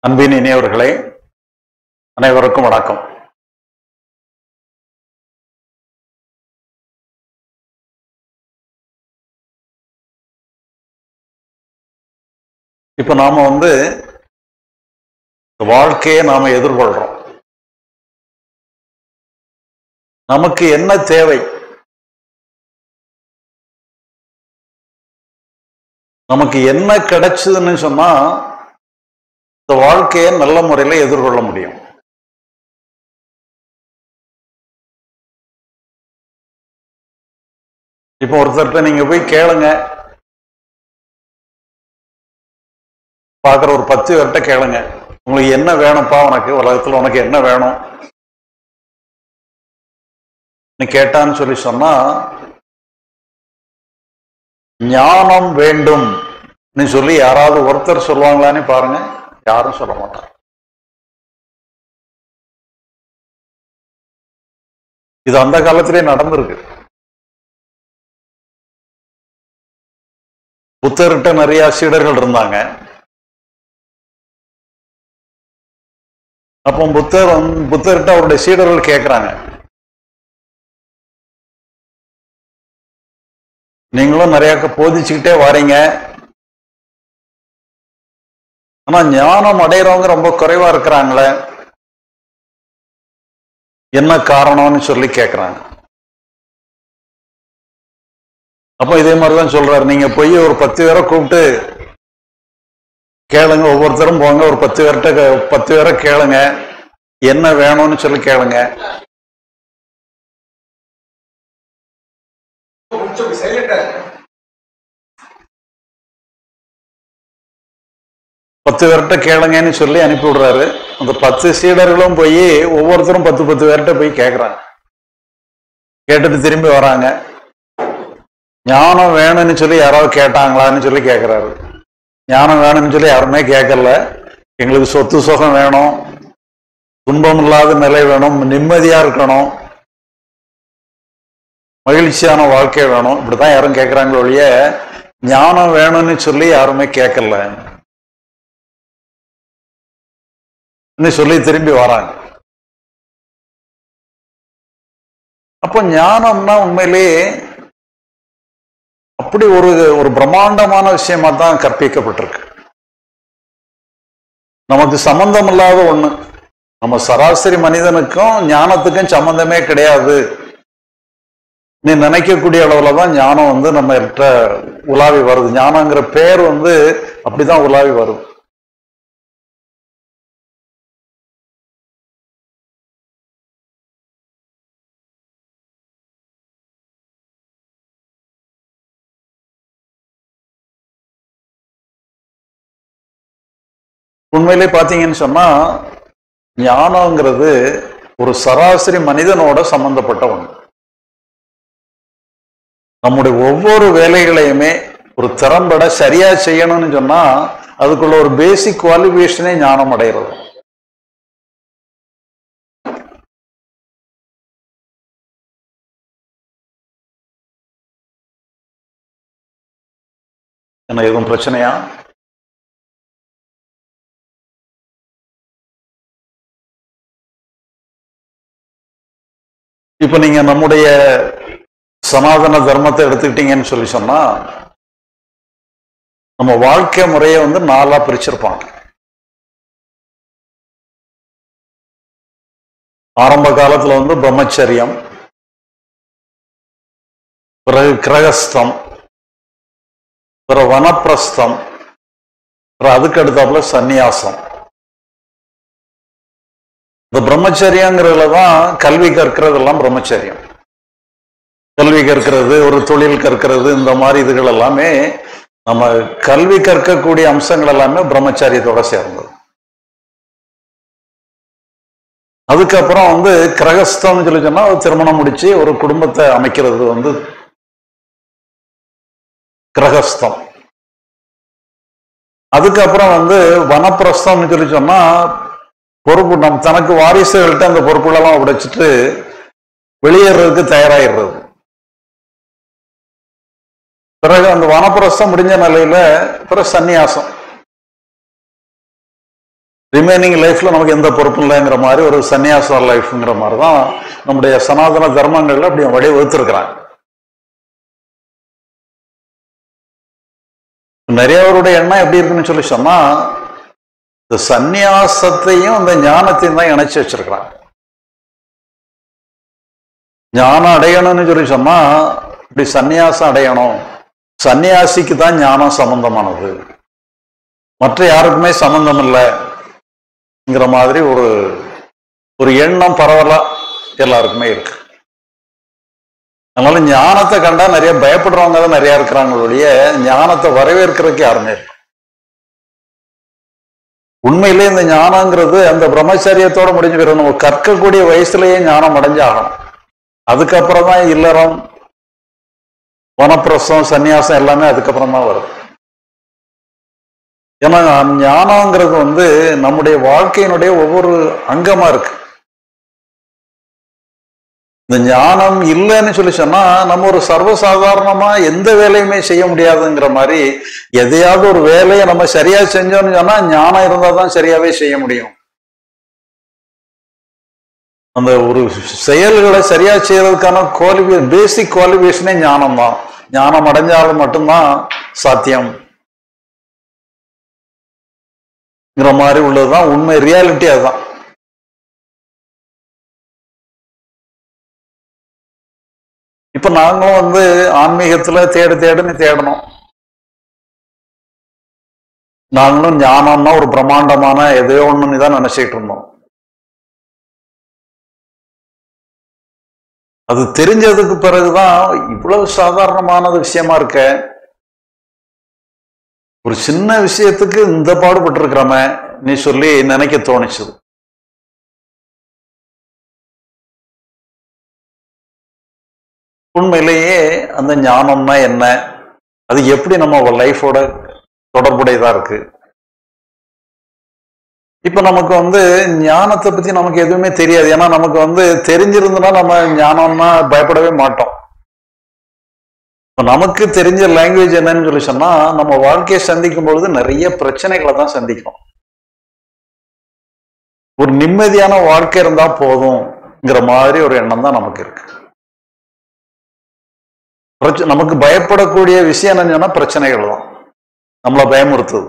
அன்பின் இனியவர்களே அனைவருக்கும் வணக்கம் இப்ப நாம வந்து இந்த வாழ்க்கையை நாம எதிர்கொள்றோம் நமக்கு என்ன தேவை நமக்கு என்ன கிடைச்சதுன்னு சொன்னா இந்த வாழ்க்கையை நல்ல முறையில எதிர்கொள்ள முடியும் இப்போ ஒருத்தர்கிட்ட நீங்க போய் கேளுங்க பார்க்குற ஒரு பத்து பேர்கிட்ட கேளுங்க உங்களுக்கு என்ன வேணும்ப்பா உனக்கு உலகத்துல உனக்கு என்ன வேணும் நீ கேட்டான்னு சொல்லி சொன்னா ஞானம் வேண்டும் நீ சொல்லி யாராவது ஒருத்தர் சொல்லுவாங்களான்னு பாருங்க யாரும் சொல்ல மாட்டாங்க இது அந்த காலத்திலே நடந்திருக்கு புத்தர்கிட்ட நிறைய சீடர்கள் இருந்தாங்க அப்போ புத்தர் வந்து புத்தர்கிட்ட அவருடைய சீடர்கள் கேட்கிறாங்க நீங்களும் நிறைய போதிச்சுக்கிட்டே வாரீங்க ஆனா ஞானம் அடைகிறவங்க ரொம்ப குறைவா இருக்கிறாங்களே என்ன காரணம்னு சொல்லி கேட்கிறாங்க அப்போ இதே மாதிரிதான் சொல்றாரு நீங்க போய் ஒரு பத்து பேரை கூப்பிட்டு கேளுங்க ஒவ்வொருத்தரும் போங்க ஒரு பத்து பேர்கிட்ட கே- பத்து பேரை கேளுங்க என்ன வேணும்னு சொல்லி கேளுங்க கொஞ்சம் சைலண்டா இருக்கு பத்து பேர்கிட்ட கேளுங்கன்னு சொல்லி அனுப்பி விடுறாரு அந்த பத்து சீடர்களும் போய் ஒவ்வொருத்தரும் பத்து பத்து பேர்கிட்ட போய் கேட்குறாங்க கேட்டுட்டு திரும்பி வராங்க ஞானம் வேணும்னு சொல்லி யாராவது கேட்டாங்களான்னு சொல்லி கேட்குறாரு ஞானம் வேணும்னு சொல்லி யாருமே கேட்கல எங்களுக்கு சொத்து சுகம் வேணும் துன்பம் இல்லாத நிலை வேணும் நிம்மதியா இருக்கணும் மகிழ்ச்சியான வாழ்க்கை வேணும் இப்படிதான் யாரும் கேட்குறாங்களோ ஒழிய ஞானம் வேணும்னு சொல்லி யாருமே கேட்கல ன்னு சொல்லி திரும்பி வராங்க அப்போ ஞானம்னா உண்மையிலேயே அப்படி ஒரு ஒரு பிரம்மாண்டமான விஷயமா தான் கற்பிக்கப்பட்டிருக்கு நமக்கு சம்பந்தம் இல்லாத ஒண்ணு நம்ம சராசரி மனிதனுக்கும் ஞானத்துக்கும் சம்பந்தமே கிடையாது நீ நினைக்கக்கூடிய அளவுல தான் ஞானம் வந்து நம்ம கிட்ட உலாவி வருது ஞானங்கிற பேர் வந்து அப்படிதான் உலாவி வருது உண்மையிலே பார்த்தீங்கன்னு சொன்னா ஞானங்கிறது ஒரு சராசரி மனிதனோட சம்பந்தப்பட்ட ஒண்ணு நம்முடைய ஒவ்வொரு வேலைகளையுமே ஒரு திறம்பட சரியா செய்யணும்னு சொன்னா அதுக்குள்ள ஒரு பேசிக் குவாலிஃபிகேஷனே ஞானம் அடைகிறது என்ன எதுவும் பிரச்சனையா இப்ப நீங்க நம்முடைய சனாதன தர்மத்தை எடுத்துக்கிட்டீங்கன்னு சொல்லி சொன்னா நம்ம வாழ்க்கை முறையை வந்து நாலா பிரிச்சிருப்பாங்க ஆரம்ப காலத்துல வந்து பிரம்மச்சரியம் பிறகு கிரகஸ்தம் பிறகு வனப்பிரஸ்தம் பிறகு அதுக்கு அடுத்தாப்புல சந்நியாசம் இந்த பிரம்மச்சரியங்கிறதுல தான் கல்வி கற்கிறதெல்லாம் பிரம்மச்சரியம் கல்வி கற்கிறது ஒரு தொழில் கற்கிறது இந்த மாதிரி இதுகள் எல்லாமே நம்ம கல்வி கற்கக்கூடிய அம்சங்கள் எல்லாமே பிரம்மச்சாரியத்தோட சேர்ந்தது அதுக்கப்புறம் வந்து கிரகஸ்தம்னு சொல்லி சொன்னா ஒரு திருமணம் முடிச்சு ஒரு குடும்பத்தை அமைக்கிறது வந்து கிரகஸ்தம் அதுக்கப்புறம் வந்து வனப்பிரஸ்தம்னு சொல்லி சொன்னா பொறுப்பு நம் தனக்கு வாரிசுகள்கிட்ட அந்த பொறுப்புகளெல்லாம் உடைச்சிட்டு வெளியேறதுக்கு தயாராகிடுறது பிறகு அந்த வனப்பிரஸ்தம் முடிஞ்ச நிலையில பிறகு சந்நியாசம் ரிமைனிங் லைஃப்ல நமக்கு எந்த பொறுப்பும் இல்லைங்கிற மாதிரி ஒரு சன்னியாச லைஃப்ங்கிற மாதிரி தான் நம்முடைய சனாதன தர்மங்கள்ல அப்படி வடிவகுத்திருக்கிறாங்க நிறையவருடைய எண்ணம் எப்படி இருக்குன்னு சொல்லி சொன்னா இந்த சந்நியாசத்தையும் இந்த ஞானத்தையும் தான் இணைச்சு வச்சிருக்கிறாங்க ஞானம் அடையணும்னு சொல்லி சொன்னா இப்படி சந்நியாசம் அடையணும் சன்னியாசிக்கு தான் ஞானம் சம்பந்தமானது மற்ற யாருக்குமே சம்பந்தம் இல்லைங்கிற மாதிரி ஒரு ஒரு எண்ணம் பரவலா எல்லாருக்குமே இருக்கு அதனால ஞானத்தை கண்டா நிறைய பயப்படுறவங்க தான் நிறைய இருக்கிறாங்களுடைய ஞானத்தை வரவேற்கிறதுக்கு யாருமே இல்லை உண்மையிலே இந்த ஞானங்கிறது அந்த பிரம்மச்சரியத்தோட முடிஞ்சு போயிடும் நம்ம கற்கக்கூடிய வயசுலயே ஞானம் அடைஞ்சாகணும் அதுக்கப்புறம் தான் இல்லறம் வனப்பிரசம் சந்நியாசம் எல்லாமே அதுக்கப்புறம் தான் வரும் ஏன்னா ஞானங்கிறது வந்து நம்முடைய வாழ்க்கையினுடைய ஒவ்வொரு அங்கமா இருக்கு இந்த ஞானம் இல்லைன்னு சொல்லி சொன்னா நம்ம ஒரு சர்வசாதாரணமா எந்த வேலையுமே செய்ய முடியாதுங்கிற மாதிரி எதையாவது ஒரு வேலையை நம்ம சரியா செஞ்சோம்னு சொன்னா ஞானம் இருந்தா தான் சரியாவே செய்ய முடியும் அந்த ஒரு செயல்களை சரியா செய்யறதுக்கான குவாலிஃபி பேசிக் குவாலிஃபிகேஷனே ஞானம் தான் ஞானம் அடைஞ்சாலும் மட்டும்தான் சாத்தியம் மாதிரி உள்ளதுதான் உண்மை ரியாலிட்டி அதுதான் இப்ப நாங்களும் வந்து ஆன்மீகத்துல தேடு தேடுன்னு தேடணும் நாங்களும் ஞானம்னா ஒரு பிரம்மாண்டமான எதையோ ஒண்ணுன்னு தான் நினைச்சிட்டு இருந்தோம் அது தெரிஞ்சதுக்கு பிறகுதான் இவ்வளவு சாதாரணமானது விஷயமா இருக்க ஒரு சின்ன விஷயத்துக்கு இந்த பாடுபட்டு இருக்கிறோமே நீ சொல்லி நினைக்க தோணுச்சுது உண்மையிலேயே அந்த ஞானம்னா என்ன அது எப்படி நம்ம லைஃபோட தொடர்புடையதா இருக்கு இப்ப நமக்கு வந்து ஞானத்தை பத்தி நமக்கு எதுவுமே தெரியாது ஏன்னா நமக்கு வந்து தெரிஞ்சிருந்தனா நம்ம ஞானம்னா பயப்படவே மாட்டோம் இப்ப நமக்கு தெரிஞ்ச லாங்குவேஜ் என்னன்னு சொல்லி சொன்னா நம்ம வாழ்க்கையை சந்திக்கும் பொழுது நிறைய பிரச்சனைகளை தான் சந்திக்கிறோம் ஒரு நிம்மதியான வாழ்க்கை இருந்தா போதும்ங்கிற மாதிரி ஒரு எண்ணம் தான் நமக்கு இருக்கு பிரச்ச- நமக்கு பயப்படக்கூடிய விஷயம் என்னன்னு சொன்னா பிரச்சனைகள் தான் நம்மளை பயமுறுத்துது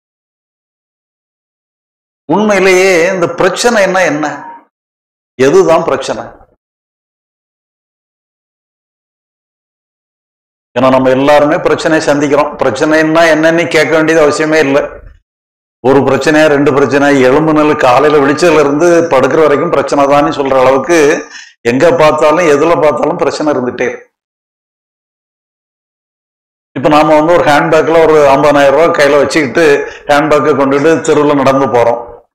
உண்மையிலேயே இந்த பிரச்சனை என்ன என்ன எதுதான் பிரச்சனை ஏன்னா நம்ம எல்லாருமே பிரச்சனையை சந்திக்கிறோம் பிரச்சனைன்னா என்னன்னு கேட்க வேண்டியது அவசியமே இல்லை ஒரு பிரச்சனையா ரெண்டு பிரச்சனை எலும்பு நெல் காலையில விழிச்சதுல இருந்து படுக்கிற வரைக்கும் பிரச்சனை தான்னு சொல்ற அளவுக்கு எங்க பார்த்தாலும் எதுல பார்த்தாலும் பிரச்சனை இருந்துட்டே இருக்கு. இப்ப நாம வந்து ஒரு ஹேண்ட்பேக்ல ஒரு 50000 ரூபாய் கையில வச்சுக்கிட்டு ஹேண்ட்பேக்கை கொண்டுட்டு தெருவில் நடந்து போறோம்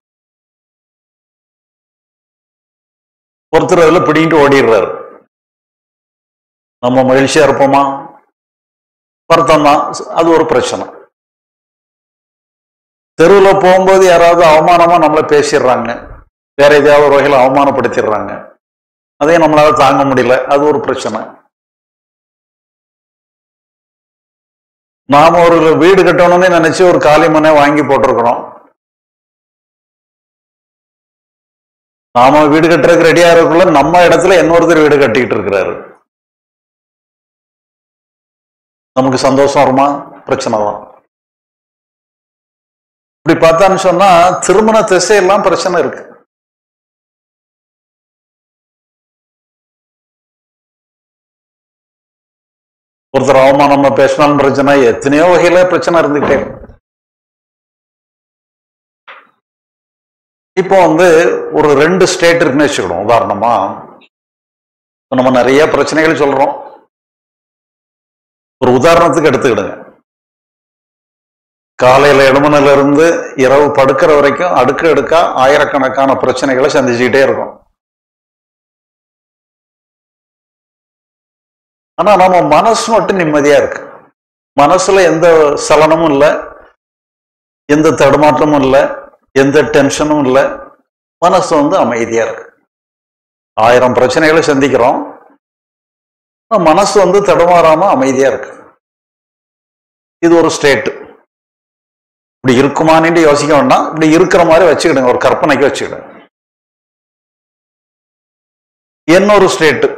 ஒருத்தர் அதுல பிடிங்கிட்டு ஓடிடுறாரு நம்ம மகிழ்ச்சியா இருப்போமா வருத்தம் தான் அது ஒரு பிரச்சனை தெருவில் போகும்போது யாராவது அவமானமா நம்மளை பேசிடுறாங்க வேற ஏதாவது ஒரு வகையில் அவமானப்படுத்திடுறாங்க அதையும் நம்மளால தாங்க முடியல அது ஒரு பிரச்சனை நாம ஒரு வீடு கட்டணும்னு நினைச்சு ஒரு காலி மனை வாங்கி போட்டிருக்கிறோம் நாம வீடு கட்டுறதுக்கு ரெடியா இருக்கக்குள்ள நம்ம இடத்துல இன்னொருத்தர் வீடு கட்டிக்கிட்டு இருக்கிறாரு நமக்கு சந்தோஷம் வருமா பிரச்சனை தான் இப்படி பார்த்தான்னு சொன்னா திருமண திசையெல்லாம் பிரச்சனை இருக்கு ஒருத்தர் அவமானமா பேசினாலும் பிரச்சனை எத்தனையோ வகையில பிரச்சனை இருந்துகிட்டே இருக்கு. இப்போ வந்து ஒரு ரெண்டு ஸ்டேட் இருக்குன்னு வச்சுக்கணும் உதாரணமா இப்ப நம்ம நிறைய பிரச்சனைகள் சொல்றோம் ஒரு உதாரணத்துக்கு எடுத்துக்கிடுங்க காலையில எழுமணில இருந்து இரவு படுக்கிற வரைக்கும் அடுக்கு அடுக்கா ஆயிரக்கணக்கான பிரச்சனைகளை சந்திச்சுக்கிட்டே இருக்கும் ஆனா நம்ம மனசு மட்டும் நிம்மதியா இருக்கு மனசுல எந்த சலனமும் இல்லை எந்த தடுமாற்றமும் இல்லை எந்த டென்ஷனும் இல்லை மனசு வந்து அமைதியா இருக்கு ஆயிரம் பிரச்சனைகளை சந்திக்கிறோம் ஆனா மனசு வந்து தடுமாறாம அமைதியா இருக்கு இது ஒரு ஸ்டேட் இப்படி இருக்குமான்னு யோசிக்க வேண்டாம் இப்படி இருக்கிற மாதிரி வச்சுக்கிடுங்க ஒரு கற்பனைக்கு வச்சுக்கிடுங்க இன்னொரு ஸ்டேட்டு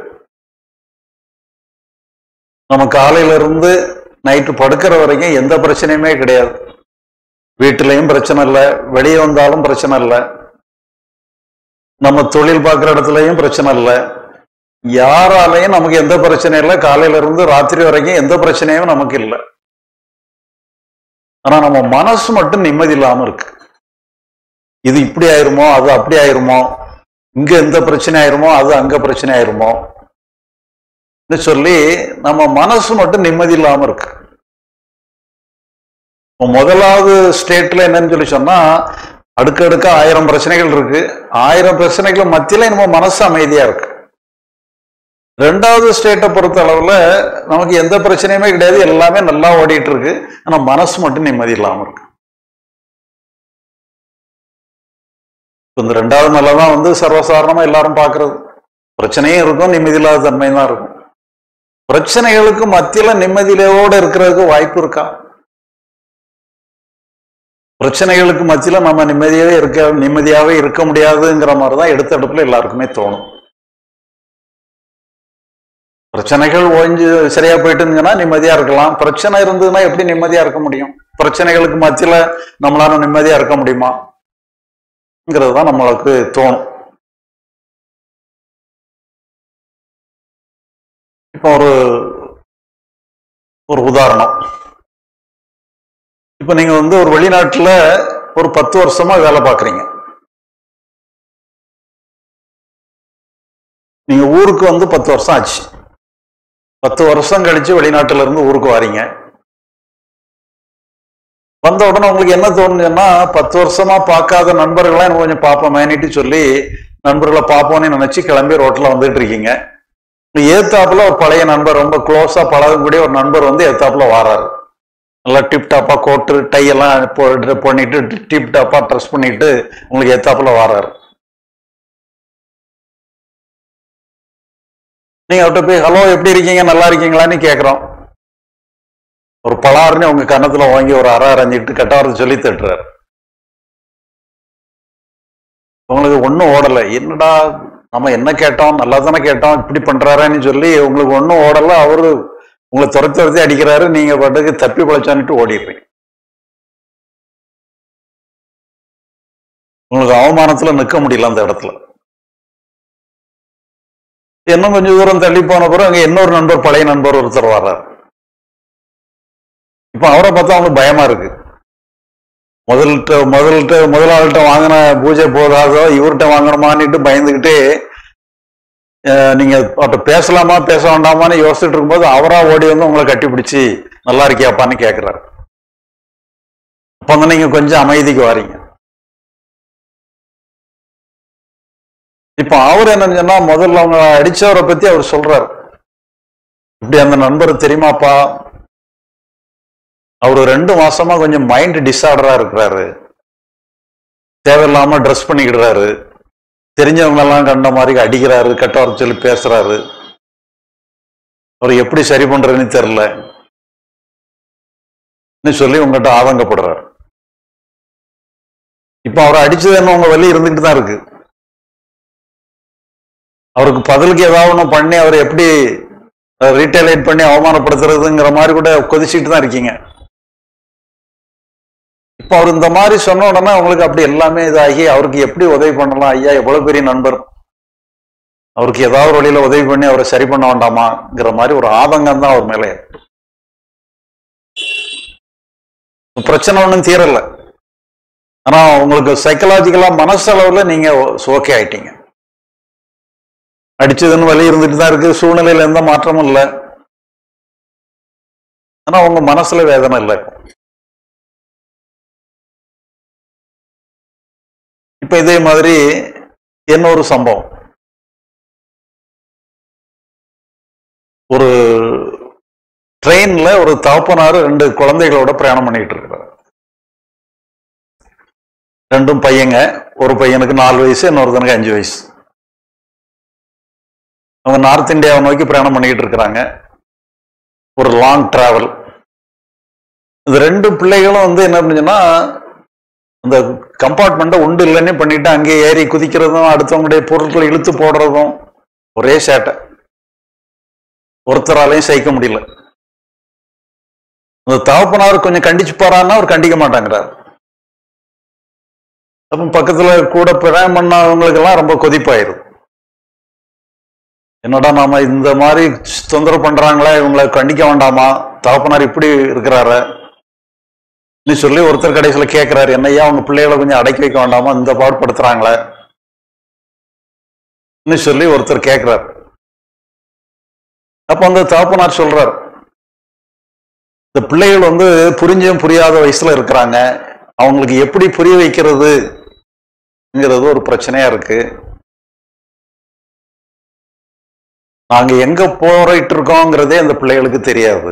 நம்ம காலையில இருந்து நைட்டு படுக்கிற வரைக்கும் எந்த பிரச்சனையுமே கிடையாது வீட்டிலையும் பிரச்சனை இல்லை வெளியே வந்தாலும் பிரச்சனை இல்லை நம்ம தொழில் பார்க்குற இடத்துலயும் பிரச்சனை இல்லை யாராலையும் நமக்கு எந்த பிரச்சனையும் இல்லை காலையில இருந்து ராத்திரி வரைக்கும் எந்த பிரச்சனையும் நமக்கு இல்லை ஆனா நம்ம மனசு மட்டும் நிம்மதி இல்லாம இருக்கு இது இப்படி ஆயிருமோ அது அப்படி ஆயிருமோ இங்க எந்த பிரச்சனை ஆயிருமோ அது அங்க பிரச்சனை ஆயிருமோ சொல்லி நம்ம மனசு மட்டும் நிம்மதி இல்லாம இருக்கு இப்ப முதலாவது ஸ்டேட்ல என்னன்னு சொல்லி சொன்னா அடுக்கடுக்க ஆயிரம் பிரச்சனைகள் இருக்கு ஆயிரம் பிரச்சனைகள் மத்தியில நம்ம மனசு அமைதியா இருக்கு ரெண்டாவது ஸ்டேட்டை பொறுத்த அளவுல நமக்கு எந்த பிரச்சனையுமே கிடையாது எல்லாமே நல்லா ஓடிட்டு இருக்கு ஆனா மனசு மட்டும் நிம்மதி இல்லாம இருக்கு இந்த ரெண்டாவது நிலை தான் வந்து சர்வசாதாரணமா எல்லாரும் பாக்குறது பிரச்சனையும் இருக்கும் நிம்மதி இல்லாத தன்மை தான் இருக்கும் பிரச்சனைகளுக்கு மத்தியில நிம்மதியோட இருக்கிறதுக்கு வாய்ப்பு இருக்கா பிரச்சனைகளுக்கு மத்தியில நம்ம நிம்மதியாவே இருக்க நிம்மதியாவே இருக்க முடியாதுங்கிற மாதிரி தான் எடுத்த இடத்துல எல்லாருக்குமே தோணும் பிரச்சனைகள் ஓய்ஞ்சு சரியா போயிட்டுங்கன்னா நிம்மதியா இருக்கலாம் பிரச்சனை இருந்ததுன்னா எப்படி நிம்மதியா இருக்க முடியும் பிரச்சனைகளுக்கு மத்தியில நம்மளால நிம்மதியா இருக்க முடியுமாங்கிறது தான் நம்மளுக்கு தோணும் இப்போ ஒரு ஒரு உதாரணம் இப்போ நீங்க வந்து ஒரு வெளிநாட்டுல ஒரு பத்து வருஷமா வேலை பார்க்குறீங்க நீங்க ஊருக்கு வந்து பத்து வருஷம் ஆச்சு பத்து வருஷம் கழிச்சு வெளிநாட்டுல இருந்து ஊருக்கு வாரீங்க வந்த உடனே உங்களுக்கு என்ன தோணுச்சுன்னா பத்து வருஷமா பார்க்காத நண்பர்களாம் எனக்கு கொஞ்சம் பார்ப்போமேனிட்டு சொல்லி நண்பர்களை பார்ப்போம்னு நினைச்சு கிளம்பி ரோட்ல வந்துட்டு இருக்கீங்க ஏத்தாப்புல ஒரு பழைய நண்பர் ரொம்ப க்ளோஸா பழகக்கூடிய ஒரு நண்பர் வந்து ஏத்தாப்புல வாராரு நல்லா டிப் டாப்பா கோட்டு டை எல்லாம் போட்டு பண்ணிட்டு டிப் டாப்பா ட்ரெஸ் பண்ணிட்டு உங்களுக்கு ஏத்தாப்புல வாராரு நீங்க அவர்கிட்ட போய் ஹலோ எப்படி இருக்கீங்க நல்லா இருக்கீங்களான்னு கேட்குறோம் ஒரு பலாருன்னு உங்க கன்னத்துல வாங்கி ஒரு அரை அரைஞ்சிட்டு கட்டாரத்தை சொல்லி தட்டுறாரு உங்களுக்கு ஒன்றும் ஓடலை என்னடா நம்ம என்ன கேட்டோம் நல்லா தானே கேட்டோம் இப்படி பண்றாருன்னு சொல்லி உங்களுக்கு ஒன்றும் ஓடலை அவரு உங்களை துரத்தி துரத்தி அடிக்கிறாரு நீங்க பாட்டுக்கு தப்பி பிழைச்சான்ட்டு ஓடிடுறீங்க உங்களுக்கு அவமானத்துல நிற்க முடியல அந்த இடத்துல இன்னும் கொஞ்சம் தூரம் தள்ளி போன பிறகு அங்க இன்னொரு நண்பர் பழைய நண்பர் ஒருத்தர் வர்றாரு இப்ப அவரை பார்த்தா அவங்களுக்கு பயமா இருக்கு முதல்கிட்ட முதல்கிட்ட முதலாளிகிட்ட வாங்கின பூஜை போதாதோ இவர்கிட்ட வாங்கணுமான்னுட்டு பயந்துக்கிட்டே அஹ், நீங்க அவர்கிட்ட பேசலாமா பேச வேண்டாமான்னு யோசிச்சுட்டு இருக்கும்போது அவரா ஓடி வந்து உங்களை கட்டிப்பிடிச்சு நல்லா இருக்கியாப்பான்னு கேட்கிறாரு அப்ப வந்து நீங்க கொஞ்சம் அமைதிக்கு வாரீங்க இப்ப அவர் என்ன சொன்னா முதல்ல அவங்க அடிச்சவரை பத்தி அவர் சொல்றாரு இப்படி அந்த நண்பர் தெரியுமாப்பா அவரு ரெண்டு மாசமா கொஞ்சம் மைண்ட் டிஸார்டரா இருக்கிறாரு தேவையில்லாம ட்ரெஸ் பண்ணிக்கிடுறாரு தெரிஞ்சவங்க எல்லாம் கண்ட மாதிரி அடிக்கிறாரு கெட்ட வர சொல்லி பேசுறாரு அவர் எப்படி சரி பண்றதுன்னு தெரியல சொல்லி உங்ககிட்ட ஆதங்கப்படுறாரு இப்ப அவரை அடிச்சது என்ன உங்க வலி இருந்துகிட்டு தான் இருக்கு அவருக்கு பதிலுக்கு ஏதாவது ஒண்ணு பண்ணி அவர் எப்படி ரீட்டைலைட் பண்ணி அவமானப்படுத்துறதுங்கிற மாதிரி கூட கொதிச்சுட்டு தான் இருக்கீங்க இப்போ அவர் இந்த மாதிரி சொன்ன உடனே உங்களுக்கு அப்படி எல்லாமே இதாகி அவருக்கு எப்படி உதவி பண்ணலாம் ஐயா எவ்வளவு பெரிய நண்பர் அவருக்கு ஏதாவது ஒரு வழியில உதவி பண்ணி அவரை சரி பண்ண வேண்டாமாங்கிற மாதிரி ஒரு ஆதங்கம் தான் அவர் மேலே ஏற்படும். பிரச்சனை ஒன்றும் தீரல ஆனா உங்களுக்கு சைக்கலாஜிக்கலா மனசளவுல நீங்க ஓகே ஆயிட்டீங்க அடிச்சதுன்னு வலி இருந்துட்டு தான் இருக்கு சூழ்நிலையில எந்த மாற்றமும் இல்லை ஆனா உங்க மனசுல வேதனை இல்லை இப்போ. இப்ப இதே மாதிரி இன்னொரு சம்பவம் ஒரு ட்ரெயின்ல ஒரு தகப்பனாரு ரெண்டு குழந்தைகளோட பிரயாணம் பண்ணிட்டு இருக்கிறார் ரெண்டும் பையங்க ஒரு பையனுக்கு நாலு வயசு இன்னொருத்தனுக்கு அஞ்சு வயசு அவங்க நார்த் இந்தியாவை நோக்கி பிரயாணம் பண்ணிக்கிட்டு இருக்கிறாங்க ஒரு லாங் டிராவல் இந்த ரெண்டு பிள்ளைகளும் வந்து என்ன பண்ணுச்சுன்னா அந்த கம்பார்ட்மெண்ட்டை உண்டு இல்லைன்னே பண்ணிட்டு அங்கேயே ஏறி குதிக்கிறதும் அடுத்தவங்களுடைய பொருட்களை இழுத்து போடுறதும் ஒரே சேட்டை ஒருத்தராலையும் சகிக்க முடியல அந்த தகப்பனார் கொஞ்சம் கண்டிச்சு போறான்னா அவர் கண்டிக்க மாட்டாங்கிறார் அப்ப பக்கத்துல கூட பிரயாணம் பண்ணவங்களுக்கெல்லாம் ரொம்ப கொதிப்பாயிரும் என்னடா நாம இந்த மாதிரி தொந்தரவு பண்றாங்களே இவங்களை கண்டிக்க வேண்டாமா தகப்பனார் இப்படி இருக்கிறாரு நீ சொல்லி ஒருத்தர் கடைசியில கேட்கிறாரு என்னையா உங்க பிள்ளைகளை கொஞ்சம் அடக்கி வைக்க வேண்டாமா இந்த பாடுபடுத்துறாங்களே நீ சொல்லி ஒருத்தர் கேட்கிறார் அப்ப அந்த தகப்பனார் சொல்றார் இந்த பிள்ளைகள் வந்து புரிஞ்சும் புரியாத வயசுல இருக்கிறாங்க அவங்களுக்கு எப்படி புரிய வைக்கிறதுங்கிறது ஒரு பிரச்சனையா இருக்கு நாங்க எங்க போயிட்டு இருக்கோங்கிறதே அந்த பிள்ளைகளுக்கு தெரியாது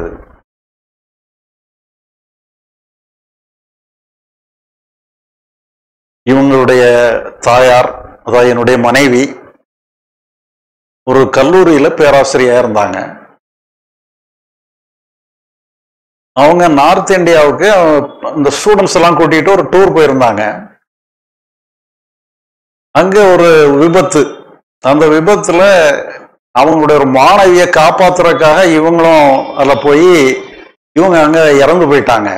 இவங்களுடைய தாயார் அதாவது என்னுடைய மனைவி ஒரு கல்லூரியில பேராசிரியா இருந்தாங்க அவங்க நார்த் இந்தியாவுக்கு இந்த ஸ்டூடெண்ட்ஸ் எல்லாம் கூட்டிட்டு ஒரு டூர் போயிருந்தாங்க அங்க ஒரு விபத்து அந்த விபத்துல அவங்களுடைய ஒரு மாணவியை காப்பாத்துறதுக்காக இவங்களும் அதுல போய் இவங்க அங்க இறந்து போயிட்டாங்க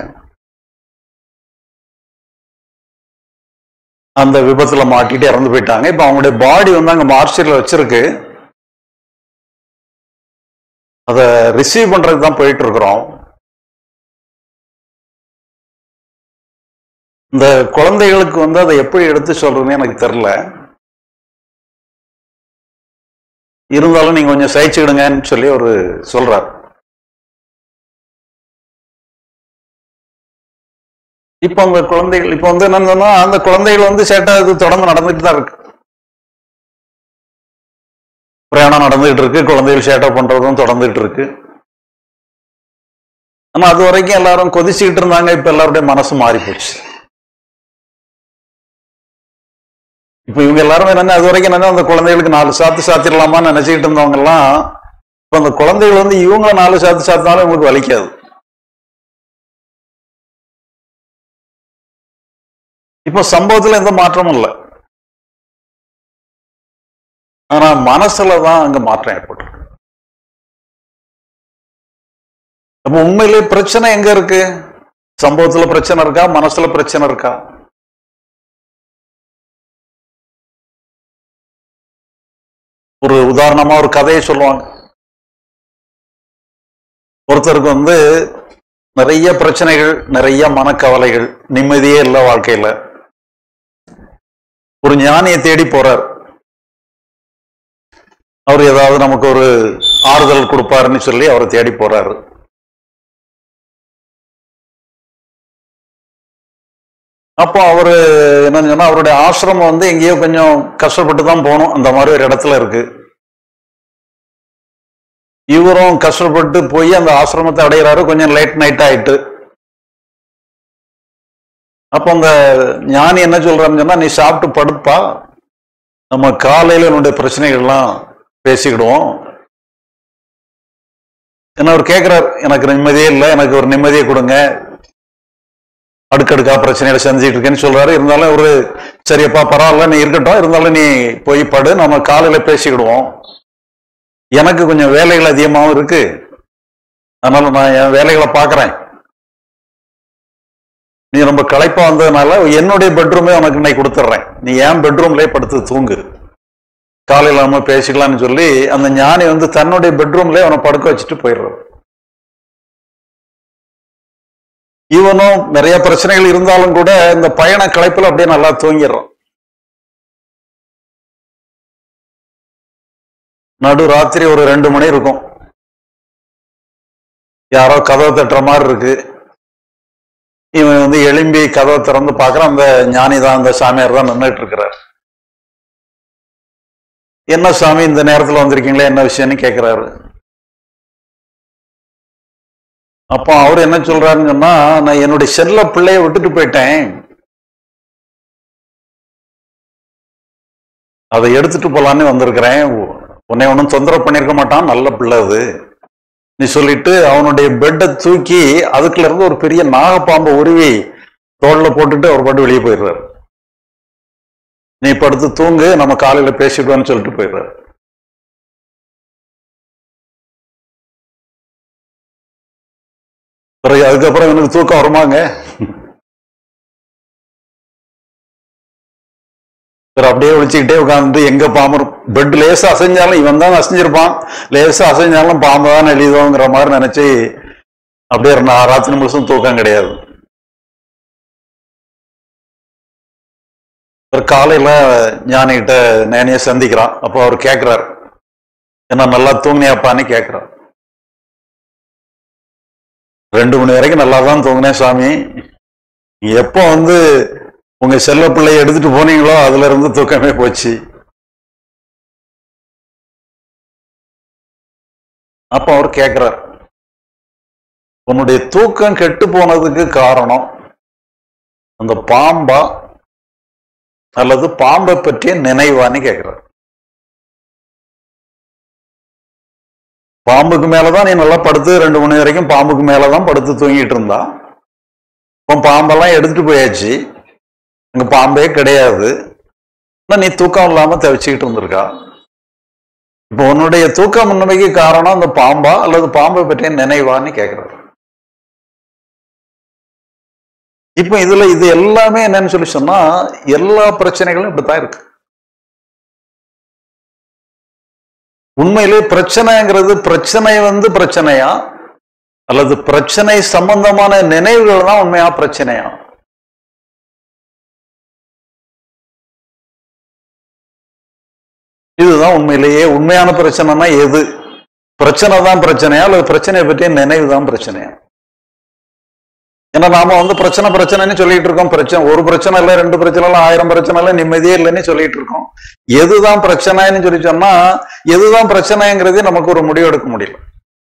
அந்த விபத்துல மாட்டிட்டு இறந்து போயிட்டாங்க இப்ப அவங்களுடைய பாடி வந்து அங்க மார்ச்சரியில் வச்சிருக்கு அதை ரிசீவ் பண்றதுக்கு தான் போயிட்டு இருக்கிறோம் இந்த குழந்தைகளுக்கு வந்து அதை எப்படி எடுத்து சொல்றதுன்னு எனக்கு தெரியல இருந்தாலும் நீங்க கொஞ்சம் சகிச்சுக்கிடுங்கன்னு சொல்லி ஒரு சொல்றார் இப்போ அந்த குழந்தைகள் இப்போ வந்து என்னன்னா அந்த குழந்தைகள் வந்து சேட்டா இது தொடர்ந்து நடந்துட்டு தான் இருக்கு பிரயாணம் நடந்துகிட்டு இருக்கு குழந்தைகள் சேட்டை பண்றதும் தொடர்ந்துட்டு இருக்கு ஆனா அது வரைக்கும் எல்லாரும் கொதிச்சுக்கிட்டு இருந்தாங்க இப்ப எல்லாருடைய மனசு மாறி போச்சு இப்ப இவங்க எல்லாரும் என்ன அது வரைக்கும் என்ன அந்த குழந்தைகளுக்கு நாலு சாத்து சாத்திரலாமான்னு நினைச்சுக்கிட்டு இருந்தவங்க எல்லாம் இப்ப அந்த குழந்தைகள் வந்து இவங்கள நாலு சாத்து சாத்தினாலும் இவங்களுக்கு வலிக்காது இப்போ சம்பவத்துல எந்த மாற்றமும் இல்லை ஆனா மனசுல தான் அங்க மாற்றம் ஏற்பட்டிருக்கு அப்ப உண்மையிலே பிரச்சனை எங்க இருக்கு சம்பவத்துல பிரச்சனை இருக்கா மனசுல பிரச்சனை இருக்கா ஒரு உதாரணமா ஒரு கதையை சொல்லுவாங்க ஒருத்தருக்கு வந்து நிறைய பிரச்சனைகள் நிறைய மனக்கவலைகள் நிம்மதியே இல்லை வாழ்க்கையில ஒரு ஞானியை தேடி போறார் அவர் ஏதாவது நமக்கு ஒரு ஆறுதல் கொடுப்பாருன்னு சொல்லி அவரை தேடி போறாரு அப்போ அவரு என்னன்னு சொன்னா அவருடைய ஆசிரமம் வந்து எங்கேயோ கொஞ்சம் கஷ்டப்பட்டு தான் போகணும் அந்த மாதிரி ஒரு இடத்துல இருக்கு இவரும் கஷ்டப்பட்டு போய் அந்த ஆசிரமத்தை அடைகிறாரு கொஞ்சம் லேட் நைட் ஆயிட்டு அப்போ அந்த ஞானி என்ன சொல்றாருன்னு சொன்னா நீ சாப்பிட்டு படுப்பா நம்ம காலையில என்னுடைய பிரச்சனைகள்லாம் பேசிக்கிடுவோம் என்ன அவர் கேட்கிறார் எனக்கு நிம்மதியே இல்லை எனக்கு ஒரு நிம்மதியை கொடுங்க அடுக்கடுக்கா பிரச்சனைகளை செஞ்சுட்டு இருக்கேன்னு சொல்றாரு இருந்தாலும் ஒரு சரியப்பா பரவாயில்ல நீ இருக்கட்டும் இருந்தாலும் நீ போய் படு நம்ம காலையில பேசிக்கிடுவோம் எனக்கு கொஞ்சம் வேலைகள் அதிகமாகவும் இருக்கு அதனால நான் என் வேலைகளை பார்க்கறேன் நீ ரொம்ப களைப்பா வந்ததுனால என்னுடைய பெட்ரூமே உனக்கு இன்னைக்கு கொடுத்துட்றேன் நீ ஏன் பெட்ரூம்லயே படுத்து தூங்கு காலையில நம்ம பேசிக்கலாம்னு சொல்லி அந்த ஞானி வந்து தன்னுடைய பெட்ரூம்லயே அவனை படுக்க வச்சுட்டு போயிடுறான் இவனும் நிறைய பிரச்சனைகள் இருந்தாலும் கூட இந்த பயண களைப்புல அப்படியே நல்லா தூங்கிடுறான் நடு ராத்திரி ஒரு ரெண்டு மணி இருக்கும் யாரோ கதவை தட்டுற மாதிரி இருக்கு இவன் வந்து எலும்பி கதவை திறந்து பார்க்கறான் அந்த ஞானி தான் அந்த சாமியார் தான் நின்றுட்டு இருக்கிறார் என்ன சாமி இந்த நேரத்துல வந்திருக்கீங்களே என்ன விஷயம்னு கேட்கிறாரு அப்போ அவர் என்ன சொல்றாருன்னு சொன்னா நான் என்னுடைய செல்ல பிள்ளைய விட்டுட்டு போயிட்டேன் அதை எடுத்துட்டு போலான்னு வந்திருக்கிறேன் உன்னை ஒன்றும் தொந்தரவு பண்ணியிருக்க மாட்டான் நல்ல பிள்ளை அது நீ சொல்லிட்டு அவனுடைய பெட்டை தூக்கி அதுக்குள்ள இருந்து ஒரு பெரிய நாகப்பாம்பை உருவி தோல்ல போட்டுட்டு அவர் பாட்டு வெளியே போயிடுறாரு நீ படுத்து தூங்கு நம்ம காலையில பேசிடுவோம்னு சொல்லிட்டு போயிடுறாரு பிறகு அதுக்கப்புறம் எனக்கு தூக்கம் வருமாங்க இவர் அப்படியே ஒழிச்சுக்கிட்டே உட்காந்துட்டு எங்க பாம்பு பெட் லேசா அசைஞ்சாலும் இவன் தான் அசைஞ்சிருப்பான் லேசா அசைஞ்சாலும் பாம்பு தான் எழுதோங்கிற மாதிரி நினைச்சு அப்படியே ஒரு நா- ராத்திரி முழுசும் தூக்கம் கிடையாது ஒரு காலையில ஞானிகிட்ட நேனைய சந்திக்கிறான் அப்போ அவர் கேட்கிறார் என்ன நல்லா தூங்கினியாப்பான்னு கேட்கிறார் ரெண்டு மணி வரைக்கும் நல்லா தான் தூங்கினேன் சாமி நீ எப்போ வந்து உங்க செல்ல பிள்ளைய எடுத்துட்டு போனீங்களோ அதுல இருந்து தூக்கமே போச்சு அப்ப அவர் கேட்கிறார் உன்னுடைய தூக்கம் கெட்டு போனதுக்கு காரணம் அந்த பாம்பா அல்லது பாம்பை பற்றிய நினைவான்னு கேட்கிறார் பாம்புக்கு மேலதான் நீ நல்லா படுத்து ரெண்டு மணி வரைக்கும் பாம்புக்கு மேலதான் படுத்து தூங்கிட்டு இருந்தா இப்போ பாம்பெல்லாம் எடுத்துட்டு போயாச்சு அங்க பாம்பே கிடையாது ஆனா நீ தூக்கம் இல்லாம தவிச்சுக்கிட்டு இருந்திருக்கா இப்போ உன்னுடைய தூக்கம் முன்னமைக்கு காரணம் அந்த பாம்பா அல்லது பாம்பை பற்றிய நினைவான்னு கேட்கிறாரு இப்போ இதுல இது எல்லாமே என்னன்னு சொல்லி சொன்னா எல்லா பிரச்சனைகளும் இப்படித்தான் இருக்கு உண்மையிலே பிரச்சனைங்கிறது பிரச்சனை வந்து பிரச்சனையா அல்லது பிரச்சனை சம்பந்தமான நினைவுகள் தான் உண்மையா பிரச்சனையா இதுதான் உண்மையிலேயே உண்மையான பிரச்சனைனா எது பிரச்சனை தான் பிரச்சனையா அல்லது பிரச்சனையை பற்றிய நினைவு தான் பிரச்சனையா ஏன்னா நாம வந்து பிரச்சனை பிரச்சனைன்னு சொல்லிட்டு இருக்கோம் பிரச்சனை ஒரு பிரச்சனை இல்லை ரெண்டு பிரச்சனை இல்லை ஆயிரம் பிரச்சனை இல்லை நிம்மதியே இல்லைன்னு சொல்லிட்டு இருக்கோம் எதுதான் பிரச்சனைன்னு சொல்லி சொன்னா எதுதான் பிரச்சனைங்கிறதே நமக்கு ஒரு முடிவு எடுக்க முடியல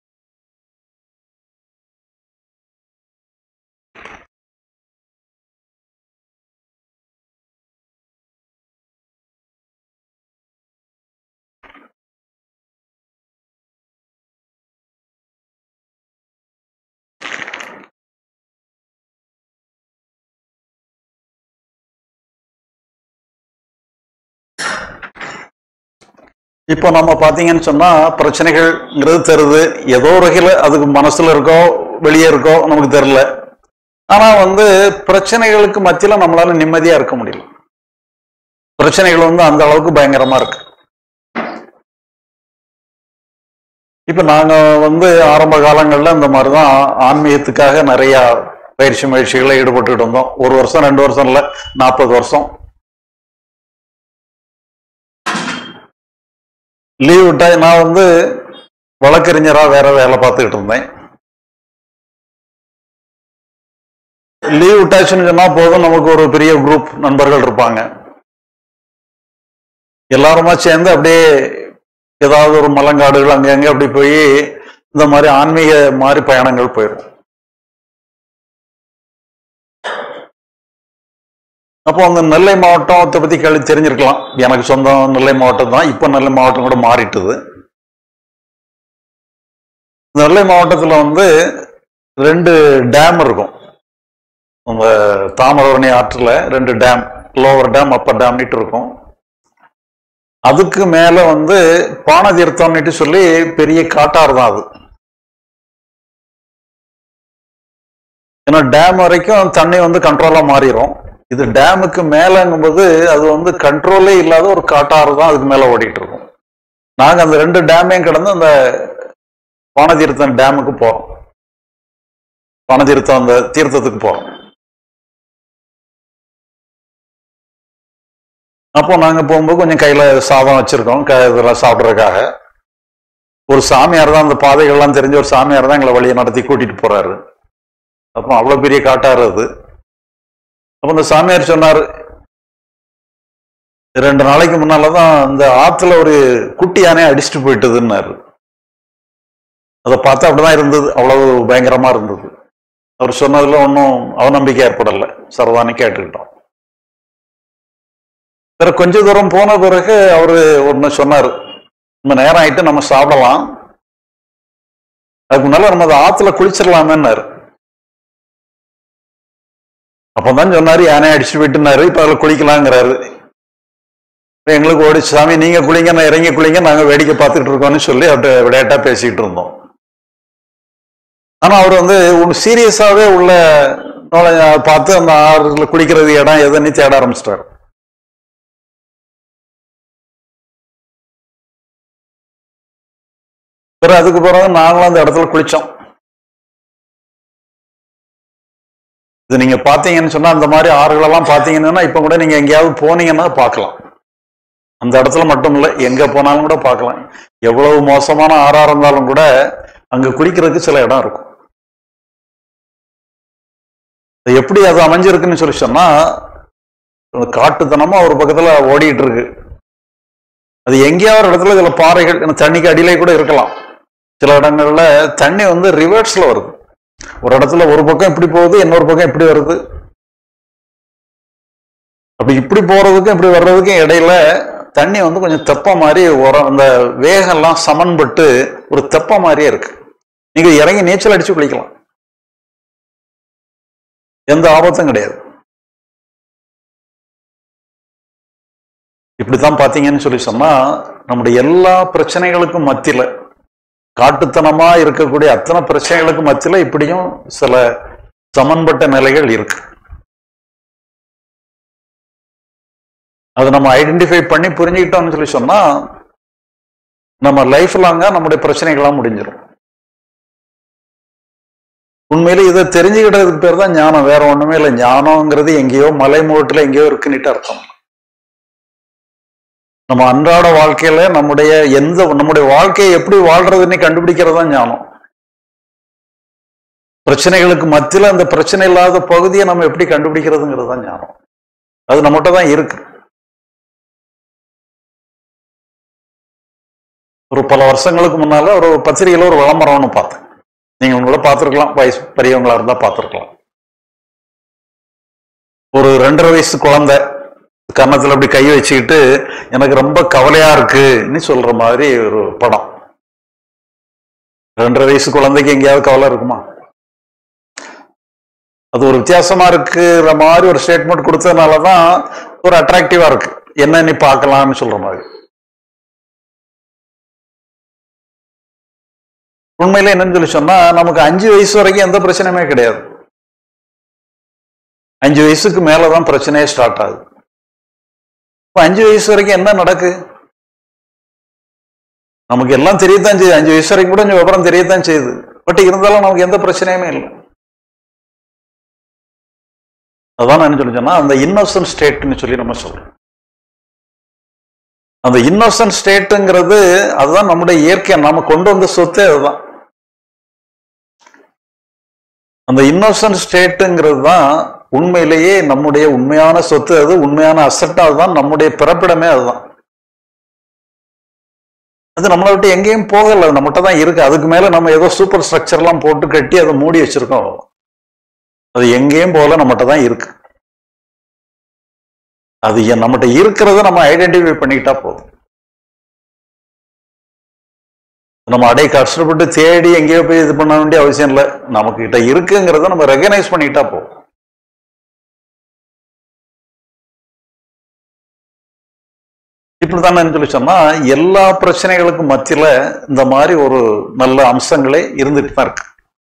இப்போ நம்ம பார்த்தீங்கன்னு சொன்னா பிரச்சனைகள்ங்கிறது தெரியுது ஏதோ ஒரு வகையில் அதுக்கு மனசுல இருக்கோ வெளியே இருக்கோ நமக்கு தெரியல ஆனா வந்து பிரச்சனைகளுக்கு மத்தியில நம்மளால நிம்மதியா இருக்க முடியல பிரச்சனைகள் வந்து அந்த அளவுக்கு பயங்கரமா இருக்கு இப்ப நாங்க வந்து ஆரம்ப காலங்கள்ல இந்த மாதிரிதான் ஆன்மீகத்துக்காக நிறைய பயிற்சி முயற்சிகளில் ஈடுபட்டுட்டு இருந்தோம் ஒரு வருஷம் ரெண்டு வருஷம் இல்ல நாற்பது வருஷம் லீவ் விட்டா நான் வந்து வழக்கறிஞரா வேற வேலை பார்த்துக்கிட்டு இருந்தேன் லீவ் விட்டாச்சுன்னு சொன்னா போதும் நமக்கு ஒரு பெரிய குரூப் நண்பர்கள் இருப்பாங்க எல்லாருமா சேர்ந்து அப்படியே ஏதாவது ஒரு மலங்காடுகள் அங்க அங்க அப்படி போய் இந்த மாதிரி ஆன்மீக மாதிரி பயணங்கள் போயிடும் அப்போ அந்த நெல்லை மாவட்டத்தை பத்தி கேள்வி தெரிஞ்சிருக்கலாம் எனக்கு சொந்தம் நெல்லை மாவட்டம் தான் இப்போ நெல்லை மாவட்டம் கூட மாறிட்டுது நெல்லை மாவட்டத்துல வந்து ரெண்டு டேம் இருக்கும் நம்ம தாமிரபரணி ஆற்றுல ரெண்டு டேம் லோவர் டேம் அப்பர் டேம்னிட்டு இருக்கும் அதுக்கு மேல வந்து பானதீர்த்தம்னுட்டு சொல்லி பெரிய காட்டாறு தான் அது ஏன்னா டேம் வரைக்கும் தண்ணி வந்து கண்ட்ரோலா மாறிடும் இது டேமுக்கு மேலங்கும்போது அது வந்து கண்ட்ரோலே இல்லாத ஒரு காட்டாறு தான் அதுக்கு மேல ஓடிட்டு இருக்கும் நாங்க அந்த ரெண்டு டேமையும் கடந்து அந்த பானதீர்த்தம் டேமுக்கு போறோம் பானதீர்த்தம் அந்த தீர்த்தத்துக்கு போறோம் அப்போ நாங்க போகும்போது கொஞ்சம் கையில சாதம் வச்சிருக்கோம் க- இதெல்லாம் சாப்பிட்றதுக்காக ஒரு சாமியார் தான் அந்த பாதைகள்லாம் தெரிஞ்ச ஒரு சாமியார் தான் எங்களை வழியை நடத்தி கூட்டிட்டு போறாரு அப்போ அவ்வளவு பெரிய காட்டாறு அது அப்போ இந்த சாமியார் சொன்னாரு ரெண்டு நாளைக்கு முன்னாலதான் இந்த ஆத்துல ஒரு குட்டி யானையை அடிச்சுட்டு போயிட்டுதுன்னாரு அதை பார்த்தா அப்படிதான் இருந்தது அவ்வளவு பயங்கரமா இருந்தது அவர் சொன்னதுல ஒன்றும் அவநம்பிக்கை ஏற்படலை சரதானு கேட்டுக்கிட்டோம் வேற கொஞ்ச தூரம் போன பிறகு அவரு ஒண்ணு சொன்னாரு நம்ம நேரம் ஆயிட்டு நம்ம சாப்பிடலாம் அதுக்கு முன்னால நம்ம அதை ஆத்துல குளிச்சிடலாமேன்னாரு அப்பதான் சொன்னாரு யானை அடிச்சுட்டு போயிட்டுனாரு இப்ப அதுல குளிக்கலாங்கிறாரு இப்ப எங்களுக்கு ஓடி சாமி நீங்க குளிங்க நான் இறங்கி குளிங்க நாங்க வேடிக்கை பார்த்துட்டு இருக்கோம்னு சொல்லி அவர்கிட்ட விளையாட்டா பேசிட்டு இருந்தோம் ஆனா அவர் வந்து சீரியஸாவே உள்ள நுழைய பார்த்து அந்த ஆறுல குளிக்கிறது இடம் எதுன்னு தேட ஆரம்பிச்சிட்டாரு பிறகு அதுக்கு பிறகு நாங்களும் அந்த இடத்துல குளிச்சோம் இது நீங்க பாத்தீங்கன்னு சொன்னா அந்த மாதிரி ஆறுகளெல்லாம் பாத்தீங்கன்னா இப்ப கூட நீங்க எங்கேயாவது போனீங்கன்னா பார்க்கலாம் அந்த இடத்துல மட்டும் இல்ல எங்க போனாலும் கூட பார்க்கலாம் எவ்வளவு மோசமான ஆறா இருந்தாலும் கூட அங்க குளிக்கிறதுக்கு சில இடம் இருக்கும் அது எப்படி அது அமைஞ்சிருக்குன்னு சொல்லி சொன்னா காட்டுத்தனமா ஒரு பக்கத்துல ஓடிட்டு இருக்கு அது எங்கேயாவது ஒரு இடத்துல சில பாறைகள் இந்த தண்ணிக்கு அடியிலே கூட இருக்கலாம் சில இடங்கள்ல தண்ணி வந்து ரிவர்ஸ்ல வருது ஒரு இடத்துல ஒரு பக்கம் இப்படி போகுது இன்னொரு பக்கம் இப்படி வருது அப்படி இப்படி போறதுக்கும் இப்படி வர்றதுக்கும் இடையில தண்ணி வந்து கொஞ்சம் தெப்ப மாதிரி உரம் அந்த வேகம்லாம் சமன்பட்டு ஒரு தெப்ப மாதிரியே இருக்கு நீங்க இறங்கி நீச்சல் அடிச்சு குளிக்கலாம் எந்த ஆபத்தும் கிடையாது இப்படித்தான் பாத்தீங்கன்னு சொல்லி சொன்னா நம்முடைய எல்லா பிரச்சனைகளுக்கும் மத்தியில காட்டுத்தனமா இருக்கக்கூடிய அத்தனை பிரச்சனைகளுக்கு மத்தியில இப்படியும் சில சமன்பட்ட நிலைகள் இருக்கு அதை நம்ம ஐடென்டிஃபை பண்ணி புரிஞ்சுக்கிட்டோம்னு சொல்லி சொன்னா நம்ம லைஃப் லாங்கா நம்முடைய பிரச்சனைகள்லாம் முடிஞ்சிடும் உண்மையில இதை தெரிஞ்சுக்கிட்டதுக்கு பேர் தான் ஞானம் வேற ஒண்ணுமே இல்லை ஞானம்ங்கிறது எங்கேயோ மலை மூட்டில் எங்கேயோ இருக்குன்னுட்டு அர்த்தம் நம்ம அன்றாட வாழ்க்கையில நம்முடைய எந்த நம்முடைய வாழ்க்கையை எப்படி வாழ்றதுன்னு கண்டுபிடிக்கிறது தான் ஞானம் பிரச்சனைகளுக்கு மத்தியில அந்த பிரச்சனை இல்லாத பகுதியை நம்ம எப்படி கண்டுபிடிக்கிறதுங்கிறது தான் ஞானம் அது நம்மகிட்ட தான் இருக்கு ஒரு பல வருஷங்களுக்கு முன்னால ஒரு பத்திரிகையில ஒரு விளம்பரம்னு பார்த்தேன் நீங்க உங்களோட பார்த்துருக்கலாம் வயசு பெரியவங்களா இருந்தா பார்த்துருக்கலாம் ஒரு ரெண்டரை வயசு குழந்தை கன்னத்துல அப்படி கை வச்சுக்கிட்டு எனக்கு ரொம்ப கவலையா இருக்குன்னு சொல்ற மாதிரி ஒரு படம் ரெண்டரை வயசு குழந்தைக்கு எங்கேயாவது கவலை இருக்குமா அது ஒரு வித்தியாசமா இருக்குற மாதிரி ஒரு ஸ்டேட்மெண்ட் கொடுத்ததுனாலதான் ஒரு அட்ராக்டிவா இருக்கு என்ன நீ பார்க்கலாம்னு சொல்ற மாதிரி உண்மையில என்னன்னு சொல்லி சொன்னா நமக்கு அஞ்சு வயசு வரைக்கும் எந்த பிரச்சனையுமே கிடையாது அஞ்சு வயசுக்கு மேலதான் பிரச்சனையே ஸ்டார்ட் ஆகுது இப்ப அஞ்சு வயசு வரைக்கும் என்ன நடக்கு நமக்கு எல்லாம் தெரியத்தான் செய்யுது அஞ்சு வயசு வரைக்கும் கூட கொஞ்சம் விவரம் தெரியத்தான் செய்யுது பட் இருந்தாலும் நமக்கு எந்த பிரச்சனையுமே இல்லை அதான் நான் என்ன சொல்லி சொன்னா அந்த இன்னோசன்ட் ஸ்டேட்னு சொல்லி நம்ம சொல்றோம் அந்த இன்னோசன்ட் ஸ்டேட்டுங்கிறது அதுதான் நம்முடைய இயற்கை நாம கொண்டு வந்த சொத்தே அதுதான் அந்த இன்னோசன்ட் ஸ்டேட்டுங்கிறது தான் உண்மையிலேயே நம்முடைய உண்மையான சொத்து அது உண்மையான அசட் அதுதான் நம்முடைய பிறப்பிடமே அதுதான் அது நம்மளை விட்டு எங்கேயும் போகல நம்மகிட்ட தான் இருக்கு அதுக்கு மேல நம்ம ஏதோ சூப்பர் ஸ்ட்ரக்சர்லாம் போட்டு கட்டி அதை மூடி வச்சிருக்கோம் அது எங்கேயும் போகல நம்மகிட்ட தான் இருக்கு அது எ- நம்மகிட்ட இருக்கிறத நம்ம ஐடென்டிஃபை பண்ணிக்கிட்டா போதும் நம்ம அடை கஷ்டப்பட்டு தேடி எங்கேயோ போய் இது பண்ண வேண்டிய அவசியம் இல்லை நமக்கு கிட்ட இருக்குங்கிறத நம்ம ரெகனைஸ் பண்ணிக்கிட்டா போதும் இப்படித்தானே சொல்லி சொன்னா எல்லா பிரச்சனைகளுக்கும் மத்தியில இந்த மாதிரி ஒரு நல்ல அம்சங்களே இருந்துட்டு தான் இருக்கு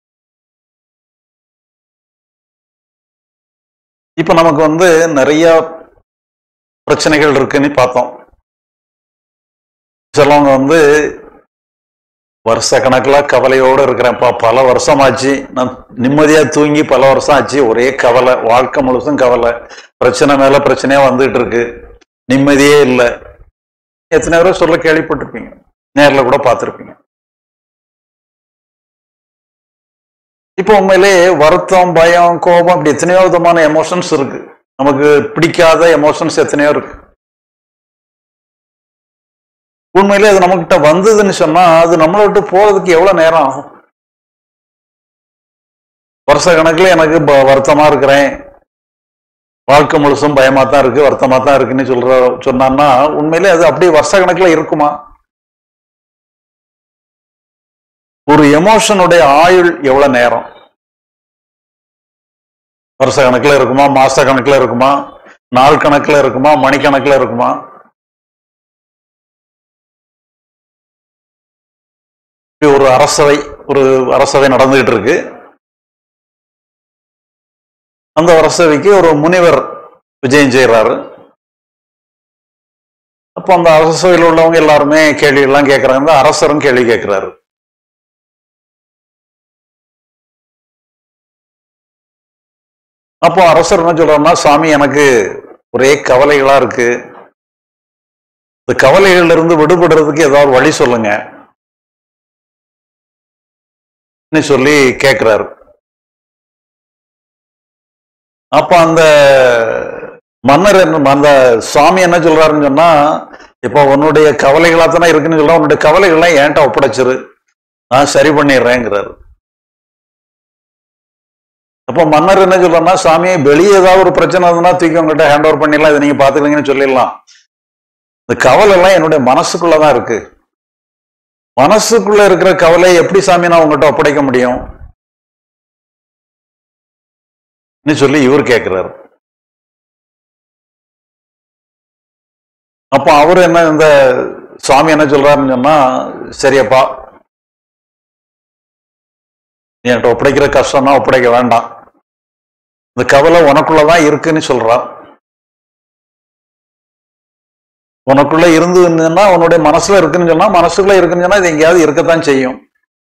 இப்ப நமக்கு வந்து நிறைய பிரச்சனைகள் இருக்குன்னு பார்த்தோம் சிலவங்க வந்து வருஷ கணக்கில் கவலையோடு இருக்கிறேன்ப்பா பல வருஷம் ஆச்சு நான் நிம்மதியா தூங்கி பல வருஷம் ஆச்சு ஒரே கவலை வாழ்க்கை முழுசும் கவலை பிரச்சனை மேல பிரச்சனையா வந்துட்டு இருக்கு நிம்மதியே இல்லை எத்தனை பேரும் சொல்ல கேள்விப்பட்டிருப்பீங்க நேர்ல கூட பார்த்துருப்பீங்க இப்போ உண்மையிலே வருத்தம் பயம் கோபம் இப்படி எத்தனையோ விதமான எமோஷன்ஸ் இருக்கு நமக்கு பிடிக்காத எமோஷன்ஸ் எத்தனையோ இருக்கு உண்மையிலே அது நம்மகிட்ட வந்ததுன்னு சொன்னா அது நம்மளை விட்டு போறதுக்கு எவ்வளவு நேரம் ஆகும் வருஷ கணக்குல எனக்கு ப- வருத்தமா இருக்கிறேன் வாழ்க்கை முழுசும் பயமா தான் இருக்கு வருத்தமா தான் இருக்குன்னு சொல்ற சொன்னான்னா உண்மையிலே அது அப்படியே வருஷ கணக்குல இருக்குமா ஒரு எமோஷனுடைய ஆயுள் எவ்வளவு நேரம் வருஷ கணக்குல இருக்குமா மாச கணக்குல இருக்குமா நாள் கணக்குல இருக்குமா மணிக்கணக்குல இருக்குமா இப்படி ஒரு அரசவை ஒரு அரசவை நடந்துகிட்டு இருக்கு அந்த அரசவைக்கு ஒரு முனிவர் விஜயம் செய்யறாரு அப்போ அந்த அரசவையில் உள்ளவங்க எல்லாருமே கேள்வி எல்லாம் கேட்கறாங்க இந்த அரசரும் கேள்வி கேட்கிறாரு அப்போ அரசர் என்ன சொல்றாருன்னா சாமி எனக்கு ஒரே கவலைகளா இருக்கு இந்த கவலைகள்ல இருந்து விடுபடுறதுக்கு ஏதாவது வழி சொல்லுங்க ன்னு சொல்லி கேட்கிறாரு அப்ப அந்த மன்னர் என்ன அந்த சுவாமி என்ன சொல்றாருன்னு சொன்னா இப்போ உன்னுடைய கவலைகளா தானே இருக்குன்னு சொல்ல உன்னுடைய கவலைகள்லாம் ஏன்ட்ட ஒப்படைச்சிரு நான் சரி பண்ணிடுறேங்கிறாரு அப்போ மன்னர் என்ன சொல்றாருன்னா சாமி வெளியே ஏதாவது ஒரு பிரச்சனை இருந்ததுன்னா தூக்கி உங்ககிட்ட ஹேண்ட் ஓவர் பண்ணிடலாம் இதை நீங்க பாத்துக்கிறீங்கன்னு சொல்லிடலாம் இந்த கவலை எல்லாம் என்னுடைய மனசுக்குள்ளதான் இருக்கு மனசுக்குள்ள இருக்கிற கவலை எப்படி சாமி நான் உங்ககிட்ட ஒப்படைக்க முடியும் ன்னு சொல்லி இவர் கேட்கிறாரு அப்போ அவர் என்ன இந்த சுவாமி என்ன சொல்றாருன்னு சொன்னா சரியப்பா நீ என்கிட்ட ஒப்படைக்கிற கஷ்டம்னா ஒப்படைக்க வேண்டாம் இந்த கவலை உனக்குள்ளதான் இருக்குன்னு சொல்றா உனக்குள்ள இருந்ததுன்னா உன்னுடைய மனசுல இருக்குன்னு சொன்னா மனசுக்குள்ள இருக்குன்னு சொன்னா இது எங்கேயாவது இருக்கத்தான் செய்யும்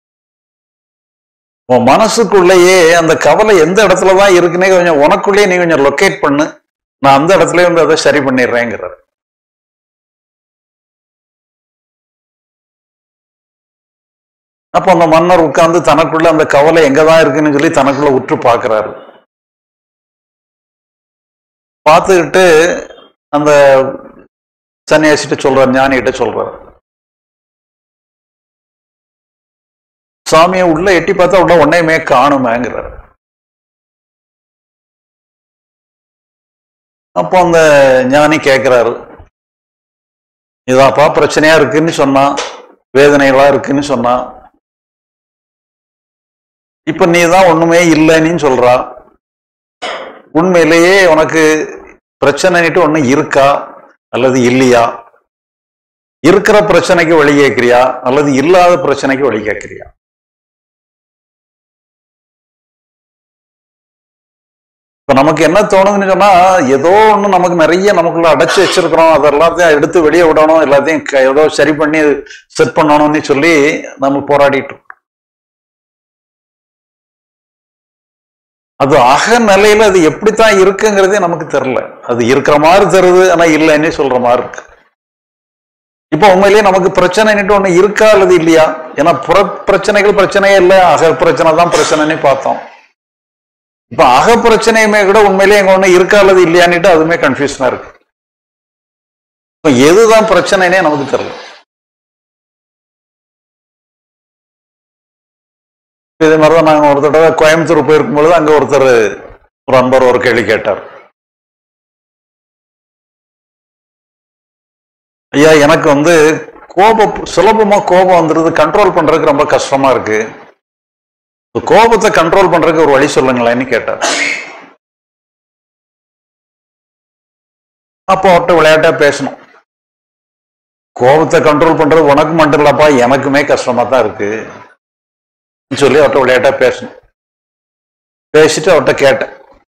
உன் மனசுக்குள்ளேயே அந்த கவலை எந்த இடத்துலதான் இருக்குன்னே கொஞ்சம் உனக்குள்ளேயே நீ கொஞ்சம் லொக்கேட் பண்ணு நான் அந்த இடத்துல வந்து அதை சரி பண்ணிடுறேங்கிறார் அப்போ அந்த மன்னர் உட்கார்ந்து தனக்குள்ள அந்த கவலை எங்கதான் இருக்குன்னு சொல்லி தனக்குள்ள உற்று பார்க்கிறாரு பார்த்துக்கிட்டு அந்த சன்னியாசிட்ட சொல்றார் ஞானிகிட்ட சொல்றார் சாமியை உள்ள எட்டி பார்த்தா உள்ள ஒன்னையுமே காணுமேங்கிறார் அப்போ அந்த ஞானி கேட்கிறாரு இதாப்பா பிரச்சனையா இருக்குன்னு சொன்னா வேதனைகளா இருக்குன்னு சொன்னா இப்ப நீ தான் ஒண்ணுமே இல்லைன்னு சொல்றா உண்மையிலேயே உனக்கு பிரச்சனைட்டு ஒண்ணு இருக்கா அல்லது இல்லையா இருக்கிற பிரச்சனைக்கு வழி கேட்கிறியா அல்லது இல்லாத பிரச்சனைக்கு வழி கேட்கிறியா இப்ப நமக்கு என்ன தோணுதுன்னு சொன்னா ஏதோ ஒண்ணு நமக்கு நிறைய நமக்குள்ள அடைச்சு வச்சிருக்கிறோம் அது எல்லாத்தையும் எடுத்து வெளியே விடணும் எல்லாத்தையும் க- ஏதோ சரி பண்ணி செட் பண்ணணும்னு சொல்லி நம்ம போராடிட்டு இருக்கோம். அது அக நிலையில அது எப்படித்தான் இருக்குங்கிறதே நமக்கு தெரியல அது இருக்கிற மாதிரி தருது ஆனா இல்லைன்னே சொல்ற மாதிரி இருக்கு இப்போ உண்மையிலேயே நமக்கு பிரச்சனைன்னுட்டு ஒண்ணு இருக்கா அல்லது இல்லையா ஏன்னா புற பிரச்சனைகள் பிரச்சனையே இல்லை அக பிரச்சனை தான் பிரச்சனைன்னு பார்த்தோம் இப்ப அக பிரச்சனையுமே கூட உண்மையிலேயே எங்க ஒண்ணு இருக்கா அல்லது இல்லையான்னுட்டு அதுவுமே கன்ஃபியூஷனா இருக்கு இப்ப எதுதான் பிரச்சனைனே நமக்கு தெரியல இதே மாதிரிதான் நாங்க ஒரு தடவை கோயம்புத்தூர் போயிருக்கும் பொழுது அங்க ஒருத்தர் ஒரு அன்பர் ஒரு கேள்வி கேட்டார் ஐயா எனக்கு வந்து கோபம் சுலபமா கோபம் வந்துடுது கண்ட்ரோல் பண்றதுக்கு ரொம்ப கஷ்டமா இருக்கு இந்த கோபத்தை கண்ட்ரோல் பண்றதுக்கு ஒரு வழி சொல்லுங்களேன்னு கேட்டார் அப்போ அவர்கிட்ட விளையாட்டா பேசணும் கோபத்தை கண்ட்ரோல் பண்றது உனக்கு மட்டும் இல்லப்பா எனக்குமே கஷ்டமா தான் இருக்கு சொல்லி அவர்கிட்ட விளையாட்டா பேசணும் பேசிட்டு அவர்கிட்ட கேட்டேன்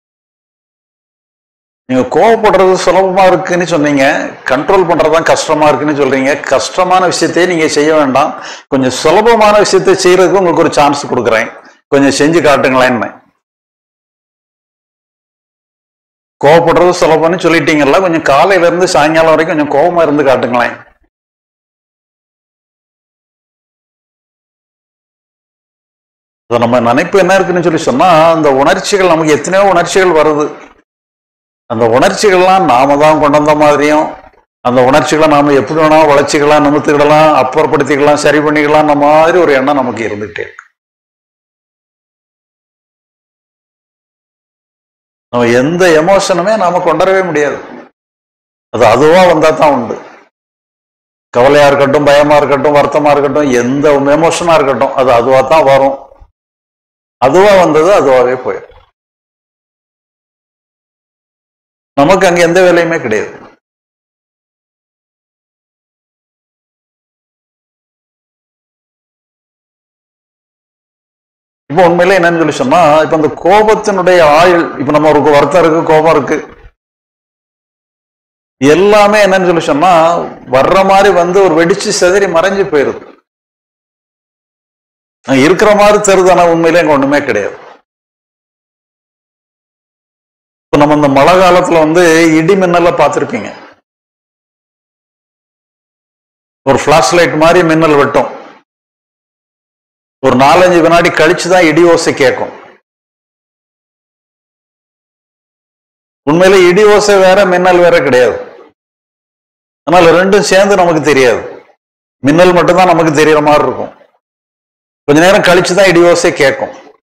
நீங்க கோவப்படுறது சுலபமா இருக்குன்னு சொன்னீங்க கண்ட்ரோல் பண்றதுதான் கஷ்டமா இருக்குன்னு சொல்றீங்க கஷ்டமான விஷயத்தையே நீங்க செய்ய வேண்டாம் கொஞ்சம் சுலபமான விஷயத்தை செய்யறதுக்கு உங்களுக்கு ஒரு சான்ஸ் கொடுக்குறேன் கொஞ்சம் செஞ்சு காட்டுங்களேன்னு கோவப்படுறது சுலபம்னு சொல்லிட்டீங்கல்ல கொஞ்சம் காலையில இருந்து சாயங்காலம் வரைக்கும் கொஞ்சம் கோவமா இருந்து காட்டுங்களேன் இப்ப நம்ம நினைப்பு என்ன இருக்குன்னு சொல்லி சொன்னா அந்த உணர்ச்சிகள் நமக்கு எத்தனையோ உணர்ச்சிகள் வருது அந்த உணர்ச்சிகள்லாம் நாம தான் கொண்டு வந்த மாதிரியும் அந்த உணர்ச்சிகளை நாம எப்படி வேணா வளர்ச்சிக்கலாம் நிமித்துக்கிடலாம் அப்புறப்படுத்திக்கலாம் சரி பண்ணிக்கலாம் அந்த மாதிரி ஒரு எண்ணம் நமக்கு இருந்துகிட்டே இருக்கு நம்ம எந்த எமோஷனுமே நாம கொண்டுவரவே முடியாது அது அதுவா வந்தா தான் உண்டு கவலையா இருக்கட்டும் பயமா இருக்கட்டும் வருத்தமா இருக்கட்டும் எந்த எமோஷனா இருக்கட்டும் அது அதுவா தான் வரும் அதுவா வந்தது அதுவாகவே போயிடும் நமக்கு அங்க எந்த வேலையுமே கிடையாது இப்போ உண்மையில என்னன்னு சொல்லி சொன்னா இப்ப இந்த கோபத்தினுடைய ஆயுள் இப்ப நம்ம ஒரு வருத்தம் இருக்கு கோபம் இருக்கு எல்லாமே என்னன்னு சொல்லி சொன்னா வர்ற மாதிரி வந்து ஒரு வெடிச்சு செதறி மறைஞ்சு போயிருது அங்க இருக்கிற மாதிரி தெரியுது ஆனா உண்மையிலே அங்க ஒண்ணுமே கிடையாது இப்ப நம்ம இந்த மழை காலத்துல வந்து இடி மின்னல பார்த்திருப்பீங்க ஒரு ஃபிளாஷ் லைட் மாதிரி மின்னல் வெட்டும் ஒரு நாலஞ்சு வினாடி கழிச்சு தான் இடி ஓசை கேட்கும் உண்மையில இடி ஓசை வேற மின்னல் வேற கிடையாது அதனால ரெண்டும் சேர்ந்து நமக்கு தெரியாது மின்னல் மட்டும்தான் நமக்கு தெரியற மாதிரி இருக்கும் கொஞ்ச நேரம் கழிச்சு தான் இடி ஓசை கேட்கும்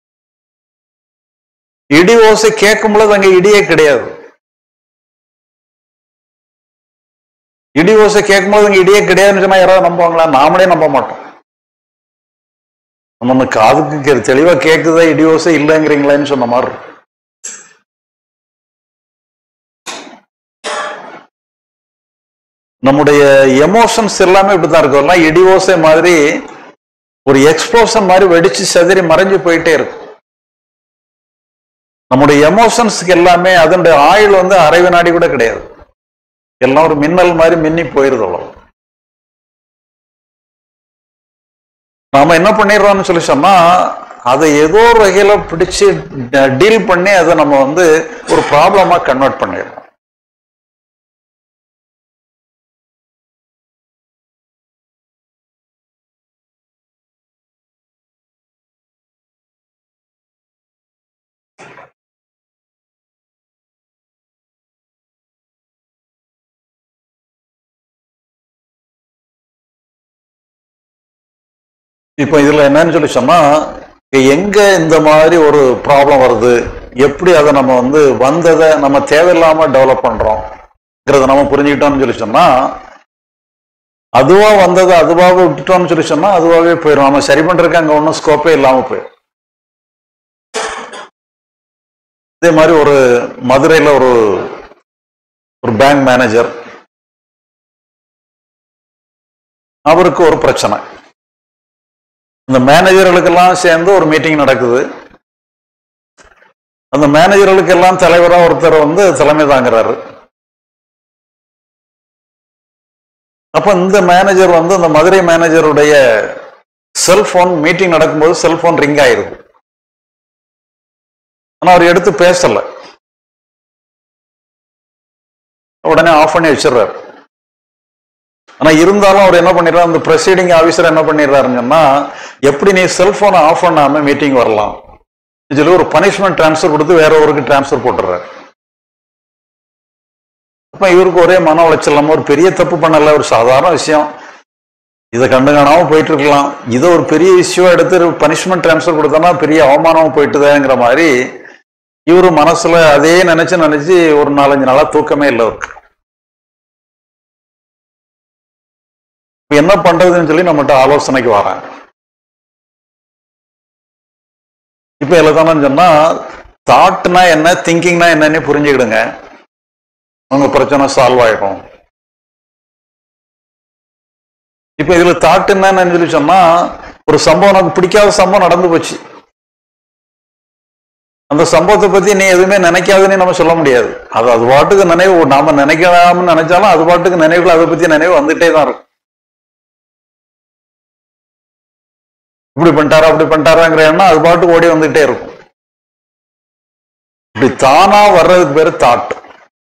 இடி ஓசை கேட்கும் பொழுது அங்க இடியே கிடையாது இடி ஓசை கேட்கும் போது அங்க இடியே கிடையாதுன்னு சொன்னா யாராவது நம்புவாங்களா நாமளே நம்ப மாட்டோம் நம்ம காதுக்கு கே- தெளிவா கேக்குதா இடி ஓசை இல்லைங்கிறீங்களேன்னு சொன்ன மாதிரி இருக்கும். நம்முடைய எமோஷன்ஸ் எல்லாமே இப்படித்தான் இருக்கும் எல்லாம் இடி ஓசை மாதிரி ஒரு எக்ஸ்ப்ளோஷன் மாதிரி வெடிச்சு செதறி மறைஞ்சு போயிட்டே இருக்கும் நம்முடைய எமோஷன்ஸ்க்கு எல்லாமே அதனுடைய ஆயுள் வந்து அரை வினாடி கூட கிடையாது எல்லாம் ஒரு மின்னல் மாதிரி மின்னி போயிருது அவ்வளவு நாம என்ன பண்ணிடுறோம்னு சொல்லி சொன்னா அதை ஏதோ ஒரு வகையில பிடிச்சு டீல் பண்ணி அதை நம்ம வந்து ஒரு ப்ராப்ளமா கன்வெர்ட் பண்ணிடுறோம் இப்போ இதுல என்னன்னு சொல்லி சொன்னா எங்க இந்த மாதிரி ஒரு ப்ராப்ளம் வருது எப்படி அதை நம்ம வந்து வந்ததை நம்ம தேவையில்லாம டெவலப் பண்றோம்ங்கிறத நம்ம புரிஞ்சுக்கிட்டோம்னு சொல்லி சொன்னா அதுவா வந்ததை அதுவாக விட்டுட்டோம்னு சொல்லி சொன்னா அதுவாகவே போயிடும் நம்ம சரி பண்றதுக்கு அங்க ஒன்றும் ஸ்கோப்பே இல்லாம போயிடும் இதே மாதிரி ஒரு மதுரையில ஒரு ஒரு பேங்க் மேனேஜர் அவருக்கு ஒரு பிரச்சனை இந்த மேனேஜர்களுக்கெல்லாம் சேர்ந்து ஒரு மீட்டிங் நடக்குது அந்த மேனேஜர்களுக்கெல்லாம் தலைவராக ஒருத்தர் வந்து தலைமை தாங்குறாரு அப்ப இந்த மேனேஜர் வந்து இந்த மதுரை மேனேஜருடைய செல்போன் மீட்டிங் நடக்கும்போது செல்போன் ரிங் ஆயிருது ஆனா அவர் எடுத்து பேசல உடனே ஆஃப் பண்ணி வச்சிடுறாரு ஆனா இருந்தாலும் அவர் என்ன பண்ணிடுறாரு அந்த ப்ரெசீடிங் ஆபீசர் என்ன பண்ணிடுறாருன்னு சொன்னா எப்படி நீ செல்போனை ஆஃப் பண்ணாம மீட்டிங் வரலாம் சொல்லி ஒரு பனிஷ்மெண்ட் ட்ரான்ஸ்ஃபர் கொடுத்து வேற ஒருக்கு ட்ரான்ஸ்ஃபர் போட்டுறாரு அப்ப இவருக்கு ஒரே மன உளைச்சல் நம்ம ஒரு பெரிய தப்பு பண்ணல ஒரு சாதாரண விஷயம் இதை கண்டு காணாம போயிட்டு இருக்கலாம் இதை ஒரு பெரிய இஷ்யூவா எடுத்து பனிஷ்மெண்ட் ட்ரான்ஸ்ஃபர் கொடுத்தோம்னா பெரிய அவமானம் போயிட்டுதேங்கிற மாதிரி இவரு மனசுல அதே நினைச்சு நினைச்சு ஒரு நாலஞ்சு நாளா தூக்கமே இல்லை அவருக்கு இப்ப என்ன பண்றதுன்னு சொல்லி நம்மகிட்ட ஆலோசனைக்கு வராங்க இப்ப எழுதானு சொன்னா தாட்னா என்ன திங்கிங்னா என்னன்னு புரிஞ்சுக்கிடுங்க உங்க பிரச்சனை சால்வ் ஆயிடும் இப்ப இதுல தாட் என்னன்னு சொல்லி சொன்னா ஒரு சம்பவம் நமக்கு பிடிக்காத சம்பவம் நடந்து போச்சு அந்த சம்பவத்தை பத்தி நீ எதுவுமே நினைக்காதுன்னு நம்ம சொல்ல முடியாது அது அது பாட்டுக்கு நினைவு நாம நினைக்கலாம்னு நினைச்சாலும் அது பாட்டுக்கு நினைவுகள் அதை பத்தி நினைவு வந்துட்டே தான் இருக்கும் இப்படி பண்ணிட்டாரா அப்படி பண்ணிட்டாராங்கிற எண்ணம் அது பாட்டுக்கு ஓடி வந்துட்டே இருக்கும் இப்படி தானா வர்றதுக்கு பேரு தாட்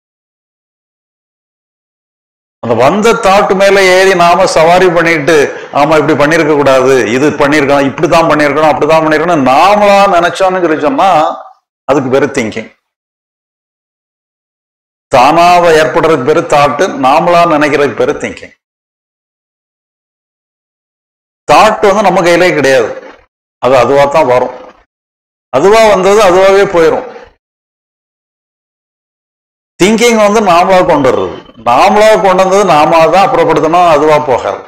அந்த வந்த தாட்டு மேல ஏறி நாம சவாரி பண்ணிட்டு ஆமா இப்படி பண்ணிருக்க கூடாது இது பண்ணிருக்கணும் இப்படித்தான் பண்ணிருக்கணும் அப்படித்தான் பண்ணிருக்கணும் நாமளா நினைச்சோம்னு சொல்லி சொன்னா அதுக்கு பேரு திங்கிங் தானாவ ஏற்படுறதுக்கு பேரு தாட்டு நாமளா நினைக்கிறதுக்கு பேரு திங்கிங் தாட் வந்து நம்ம கையிலே கிடையாது அது அதுவா தான் வரும் அதுவா வந்தது அதுவாகவே போயிடும் திங்கிங் வந்து நாமளா கொண்டு வர்றது நாமளா கொண்டு வந்தது நாம தான் அப்புறப்படுத்தணும் அதுவா போகாது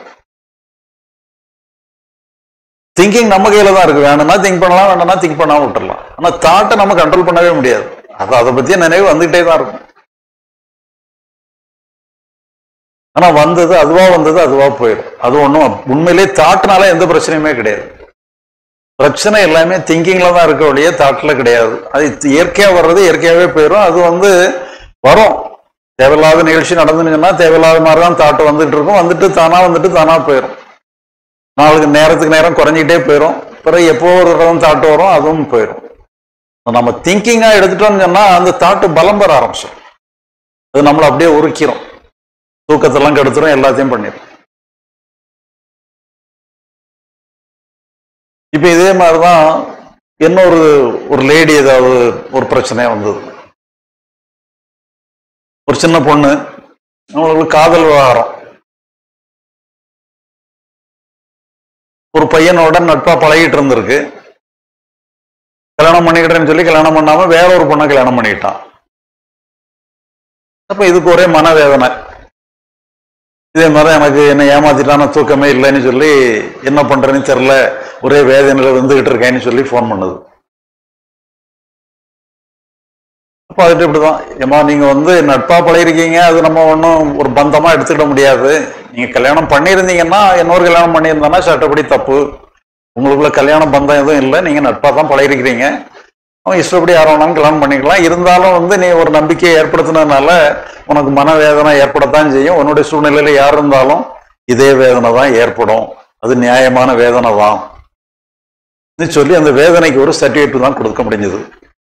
திங்கிங் நம்ம கையில தான் இருக்கு வேணும்னா திங்க் பண்ணலாம் வேணும்னா திங்க் பண்ணாம விட்டுறலாம் ஆனா தாட்டை நம்ம கண்ட்ரோல் பண்ணவே முடியாது அது அதை பத்திய நினைவு வந்துகிட்டே தான் இருக்கும் ஆனா வந்தது அதுவா வந்தது அதுவா போயிடும் அது ஒன்றும் உண்மையிலேயே தாட்னால எந்த பிரச்சனையுமே கிடையாது பிரச்சனை எல்லாமே திங்கிங்ல தான் இருக்க ஒழிய தாட்ல கிடையாது அது இயற்கையா வர்றது இயற்கையாவே போயிடும் அது வந்து வரும் தேவையில்லாத நிகழ்ச்சி நடந்துச்சுன்னா தேவையில்லாத மாதிரி தான் தாட்டு வந்துட்டு இருக்கும் வந்துட்டு தானா வந்துட்டு தானா போயிடும் நாளுக்கு நேரத்துக்கு நேரம் குறைஞ்சிக்கிட்டே போயிடும் பிறகு எப்போ ஒரு தடவை தாட்டு வரும் அதுவும் போயிடும் நம்ம திங்கிங்கா எடுத்துட்டோம்னு சொன்னா அந்த தாட்டு பலம் பெற ஆரம்பிச்சிடும் அது நம்மளை அப்படியே உருக்கிறோம் தூக்கத்தெல்லாம் கெடுத்துரும் எல்லாத்தையும் பண்ணிடும் இப்ப இதே மாதிரிதான் இன்னொரு ஒரு லேடி ஏதாவது ஒரு பிரச்சனையா வந்தது ஒரு சின்ன பொண்ணு அவங்களுக்கு காதல் விவகாரம் ஒரு பையனோட நட்பா பழகிட்டு இருந்திருக்கு கல்யாணம் பண்ணிக்கிட்டேன்னு சொல்லி கல்யாணம் பண்ணாம வேற ஒரு பொண்ணை கல்யாணம் பண்ணிக்கிட்டான் அப்ப இதுக்கு ஒரே மனவேதனை இதே மாதிரி எனக்கு என்ன ஏமாத்திட்டான தூக்கமே இல்லைன்னு சொல்லி என்ன பண்றேன்னு தெரியல ஒரே வேதனையில வந்துகிட்டு இருக்கேன்னு சொல்லி ஃபோன் பண்ணுது அப்போ அதுட்டு இப்படிதான் ஏமா நீங்க வந்து நட்பா பழகிருக்கீங்க அது நம்ம ஒன்றும் ஒரு பந்தமா எடுத்துக்கிட முடியாது நீங்க கல்யாணம் பண்ணியிருந்தீங்கன்னா இன்னொரு கல்யாணம் பண்ணியிருந்தானா சட்டப்படி தப்பு உங்களுக்குள்ள கல்யாண பந்தம் எதுவும் இல்லை நீங்க நட்பா தான் பழகிருக்கிறீங்க அவன் இஷ்டப்படி யார் வேணாலும் கல்யாணம் பண்ணிக்கலாம் இருந்தாலும் வந்து நீ ஒரு நம்பிக்கையை ஏற்படுத்தினதுனால உனக்கு மனவேதனை ஏற்படத்தான் செய்யும் உன்னுடைய சூழ்நிலையில யார் இருந்தாலும் இதே வேதனை தான் ஏற்படும் அது நியாயமான வேதனை தான் சொல்லி அந்த வேதனைக்கு ஒரு சர்டிஃபிகேட் தான் கொடுக்க முடிஞ்சது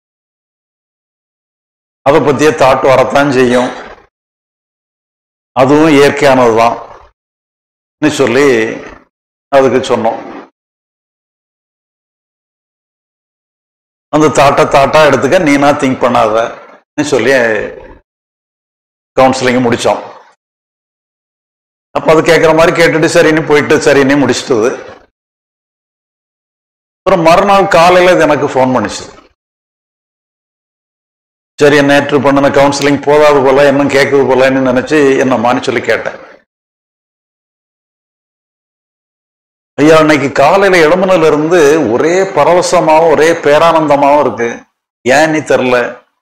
அதை பத்தியே தாட்டு வரத்தான் செய்யும் அதுவும் இயற்கையானது தான் சொல்லி அதுக்கு சொன்னோம் அந்த தாட்டை தாட்டா எடுத்துக்க நீனா திங்க் பண்ணாத சொல்லி கவுன்சிலிங் முடிச்சோம் அப்ப அது கேட்குற மாதிரி கேட்டுட்டு சரின்னு போயிட்டு சரின்னு முடிச்சிட்டது அப்புறம் மறுநாள் காலையில இது எனக்கு ஃபோன் பண்ணிச்சு சரி நேற்று பண்ணின கவுன்சிலிங் போதாது போல இன்னும் கேட்குது போலன்னு நினைச்சு என்னம்மான்னு சொல்லி கேட்டேன் ஐயா இன்னைக்கு காலையில எழும்புனதுல இருந்து ஒரே பரவசமாவும் ஒரே பேரானந்தமாவும் இருக்கு ஏன் நீ தெரில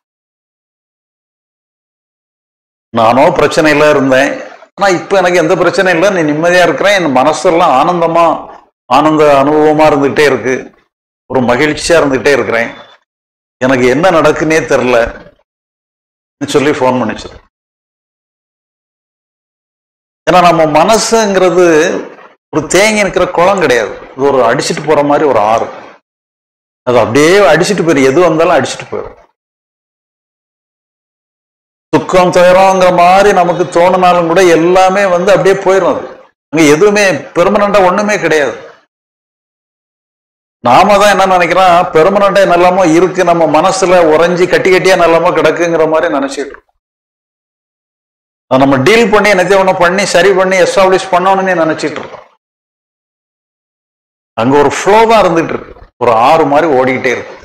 நானோ பிரச்சனையில இருந்தேன் ஆனா இப்ப எனக்கு எந்த பிரச்சனையும் இல்லை நீ நிம்மதியா இருக்கிறேன் என் மனசெல்லாம் ஆனந்தமா ஆனந்த அனுபவமா இருந்துகிட்டே இருக்கு ஒரு மகிழ்ச்சியா இருந்துகிட்டே இருக்கிறேன் எனக்கு என்ன நடக்குன்னே தெரில சொல்லி ஃபோன் பண்ணிச்சு ஏன்னா நம்ம மனசுங்கிறது ஒரு தேங்கி நிற்கிற குளம் கிடையாது இது ஒரு அடிச்சுட்டு போற மாதிரி ஒரு ஆறு அது அப்படியே அடிச்சுட்டு போயிடும் எது வந்தாலும் அடிச்சுட்டு போயிடும் துக்கம் துயரங்கிற மாதிரி நமக்கு தோணினாலும் கூட எல்லாமே வந்து அப்படியே போயிடும் அது அங்க எதுவுமே பெர்மனண்டா ஒண்ணுமே கிடையாது நாம தான் என்ன நினைக்கிறோம் பெர்மனண்டா என்னெல்லாமோ இருக்கு நம்ம மனசுல உறைஞ்சி கட்டி கட்டியா நல்லாமோ கிடக்குங்கிற மாதிரி நினைச்சிட்டு இருக்கோம் அதை நம்ம டீல் பண்ணி என்னத்தையும் ஒண்ணு பண்ணி சரி பண்ணி எஸ்டாப்ளிஷ் பண்ணணும்னு நினைச்சிட்டு இருக்கோம் அங்க ஒரு ஃப்ளோ தான் இருந்துட்டு இருக்கு ஒரு ஆறு மாதிரி ஓடிக்கிட்டே இருக்கு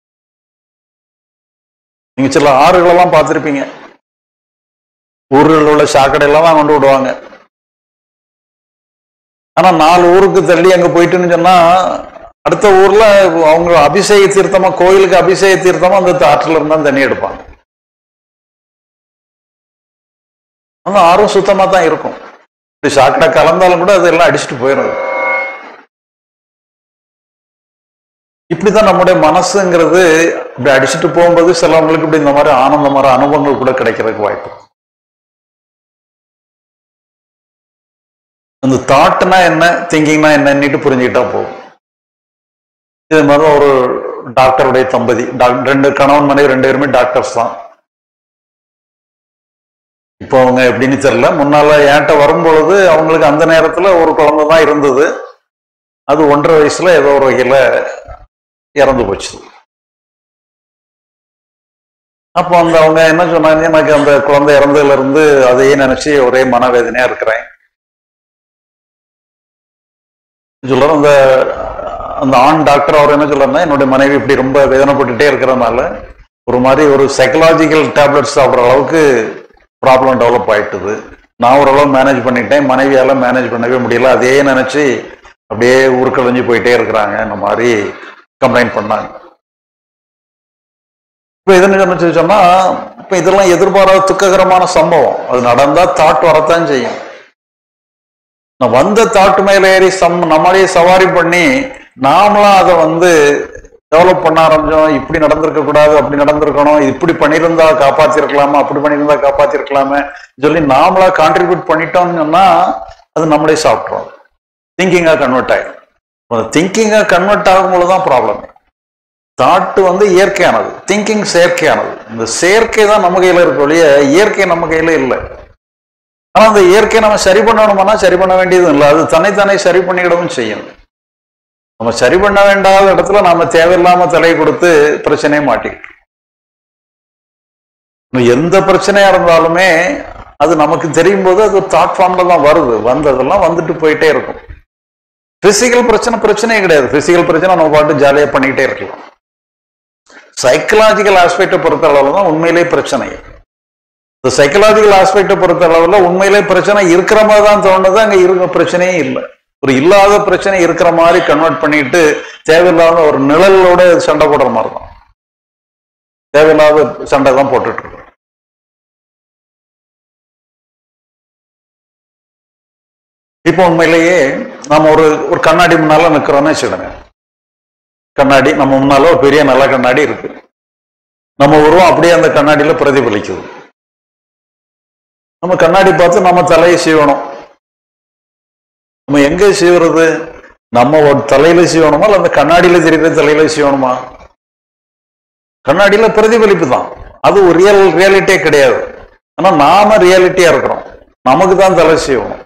நீங்க சில ஆறுகளெல்லாம் பார்த்துருப்பீங்க ஊர்களில் உள்ள சாக்கடை எல்லாம் தான் கொண்டு விடுவாங்க ஆனா நாலு ஊருக்கு தள்ளி அங்க போயிட்டுன்னு சொன்னா அடுத்த ஊர்ல அவங்க அபிஷேக தீர்த்தமா கோயிலுக்கு அபிஷேக தீர்த்தமா அந்த ஆற்றுல இருந்தா தண்ணி எடுப்பாங்க அந்த ஆறும் சுத்தமா தான் இருக்கும் இப்படி சாக்கடை கலந்தாலும் கூட அதெல்லாம் அடிச்சுட்டு போயிடும் இப்படிதான் நம்முடைய மனசுங்கிறது இப்படி அடிச்சுட்டு போகும்போது சிலவங்களுக்கு இப்படி இந்த மாதிரி ஆனந்தமான அனுபவங்கள் கூட கிடைக்கிறதுக்கு வாய்ப்பு அந்த தாட்னா என்ன திங்கிங்னா என்னன்னுட்டு புரிஞ்சுக்கிட்டா போகும் இது மாதிரி ஒரு டாக்டருடைய தம்பதி ரெண்டு கணவன் மனைவி ரெண்டு பேருமே டாக்டர்ஸ் தான் இப்போ அவங்க எப்படின்னு தெரியல முன்னால என்கிட்ட வரும்பொழுது அவங்களுக்கு அந்த நேரத்துல ஒரு குழந்தை தான் இருந்தது அது ஒன்றரை வயசுல ஏதோ ஒரு வகையில இறந்து போச்சு அப்போ அந்த அவங்க என்ன சொன்னாங்க எனக்கு அந்த குழந்தை இறந்ததுல இருந்து அதையே நினைச்சு ஒரே மனவேதனையா இருக்கிறேன் சொல்றாரு அந்த அந்த ஆண் டாக்டர் அவர் என்ன சொல்றாருன்னா என்னுடைய மனைவி இப்படி ரொம்ப வேதனைப்பட்டுட்டே இருக்கிறதுனால ஒரு மாதிரி ஒரு சைக்கலாஜிக்கல் டேப்லெட்ஸ் சாப்பிட்ற அளவுக்கு ப்ராப்ளம் டெவலப் ஆயிட்டுது நான் ஓரளவு மேனேஜ் பண்ணிட்டேன் மனைவியால மேனேஜ் பண்ணவே முடியல அதே நினைச்சு அப்படியே ஊருக்கழிஞ்சு போயிட்டே இருக்கிறாங்க இந்த மாதிரி கம்ப்ளைண்ட் பண்ணாங்க இப்போ எதுன்னு நினைச்சு சொன்னா இப்போ இதெல்லாம் எதிர்பாராத துக்ககரமான சம்பவம் அது நடந்தா தாட் வரத்தான் செய்யும் நான் வந்த தாட்டு மேல ஏறி சம் நம்மளே சவாரி பண்ணி நாமளும் அதை வந்து டெவலப் பண்ண ஆரம்பிச்சோம் இப்படி நடந்திருக்க கூடாது அப்படி நடந்திருக்கணும் இப்படி பண்ணியிருந்தா காப்பாத்திருக்கலாமா அப்படி பண்ணியிருந்தா காப்பாத்திருக்கலாமே சொல்லி நாமளா கான்ட்ரிபியூட் பண்ணிட்டோம்னு சொன்னா அது நம்மளே சாப்பிட்றோம் திங்கிங்கா கன்வெர்ட் ஆயிடும் திங்கிங்கா கன்வெர்ட் ஆகும்போது தான் ப்ராப்ளம் தாட்டு வந்து இயற்கையானது திங்கிங் செயற்கையானது இந்த செயற்கை தான் நம்ம கையில இருக்க ஒழிய இயற்கை நம்ம கையில இல்லை ஆனா அந்த இயற்கையை நம்ம சரி பண்ணணும்னா சரி பண்ண வேண்டியதும் இல்லை அது தன்னைத்தானே சரி பண்ணிக்கிடவும் செய்யும் நம்ம சரி பண்ண வேண்டாத இடத்துல நாம தேவையில்லாம தலை கொடுத்து பிரச்சனையை மாட்டிக்கிட்டோம் இன்னும் எந்த பிரச்சனையா இருந்தாலுமே அது நமக்கு தெரியும் போது அது தாட் ஃபார்ம்ல தான் வருது வந்ததெல்லாம் வந்துட்டு போயிட்டே இருக்கும் பிசிக்கல் பிரச்சனை பிரச்சனையே கிடையாது பிசிக்கல் பிரச்சனை நம்ம பாட்டு ஜாலியா பண்ணிக்கிட்டே இருக்கலாம் சைக்கலாஜிக்கல் ஆஸ்பெக்டை பொறுத்த அளவுல தான் உண்மையிலே பிரச்சனை இந்த சைக்கலாஜிக்கல் ஆஸ்பெக்டை பொறுத்த அளவுல உண்மையிலே பிரச்சனை இருக்கிற மாதிரி தான் தோணுது அங்க இருக்க பிரச்சனையே இல்லை ஒரு இல்லாத பிரச்சனை இருக்கிற மாதிரி கன்வெர்ட் பண்ணிட்டு தேவையில்லாத ஒரு நிழலோட சண்டை போடுற மாதிரி தான் தேவையில்லாத சண்டை தான் போட்டுட்டு இருக்கோம் இப்போ உண்மையிலேயே நம்ம ஒரு ஒரு கண்ணாடி முன்னால நிக்கிறோம்னு வச்சுடுங்க கண்ணாடி நம்ம முன்னால ஒரு பெரிய நல்ல கண்ணாடி இருக்கு நம்ம உருவம் அப்படியே அந்த கண்ணாடியில பிரதிபலிக்குது நம்ம கண்ணாடி பார்த்து நம்ம தலையை சீவணும் நம்ம எங்க சீவுறது நம்ம ஒரு தலையில சீவணுமா இல்ல அந்த கண்ணாடியில தெரியுற தலையில சீவணுமா கண்ணாடியில பிரதிபலிப்பு தான் அது ஒரு ரியல் ரியாலிட்டியே கிடையாது ஆனா நாம ரியாலிட்டியா இருக்கிறோம் நமக்கு தான் தலை சீவணும்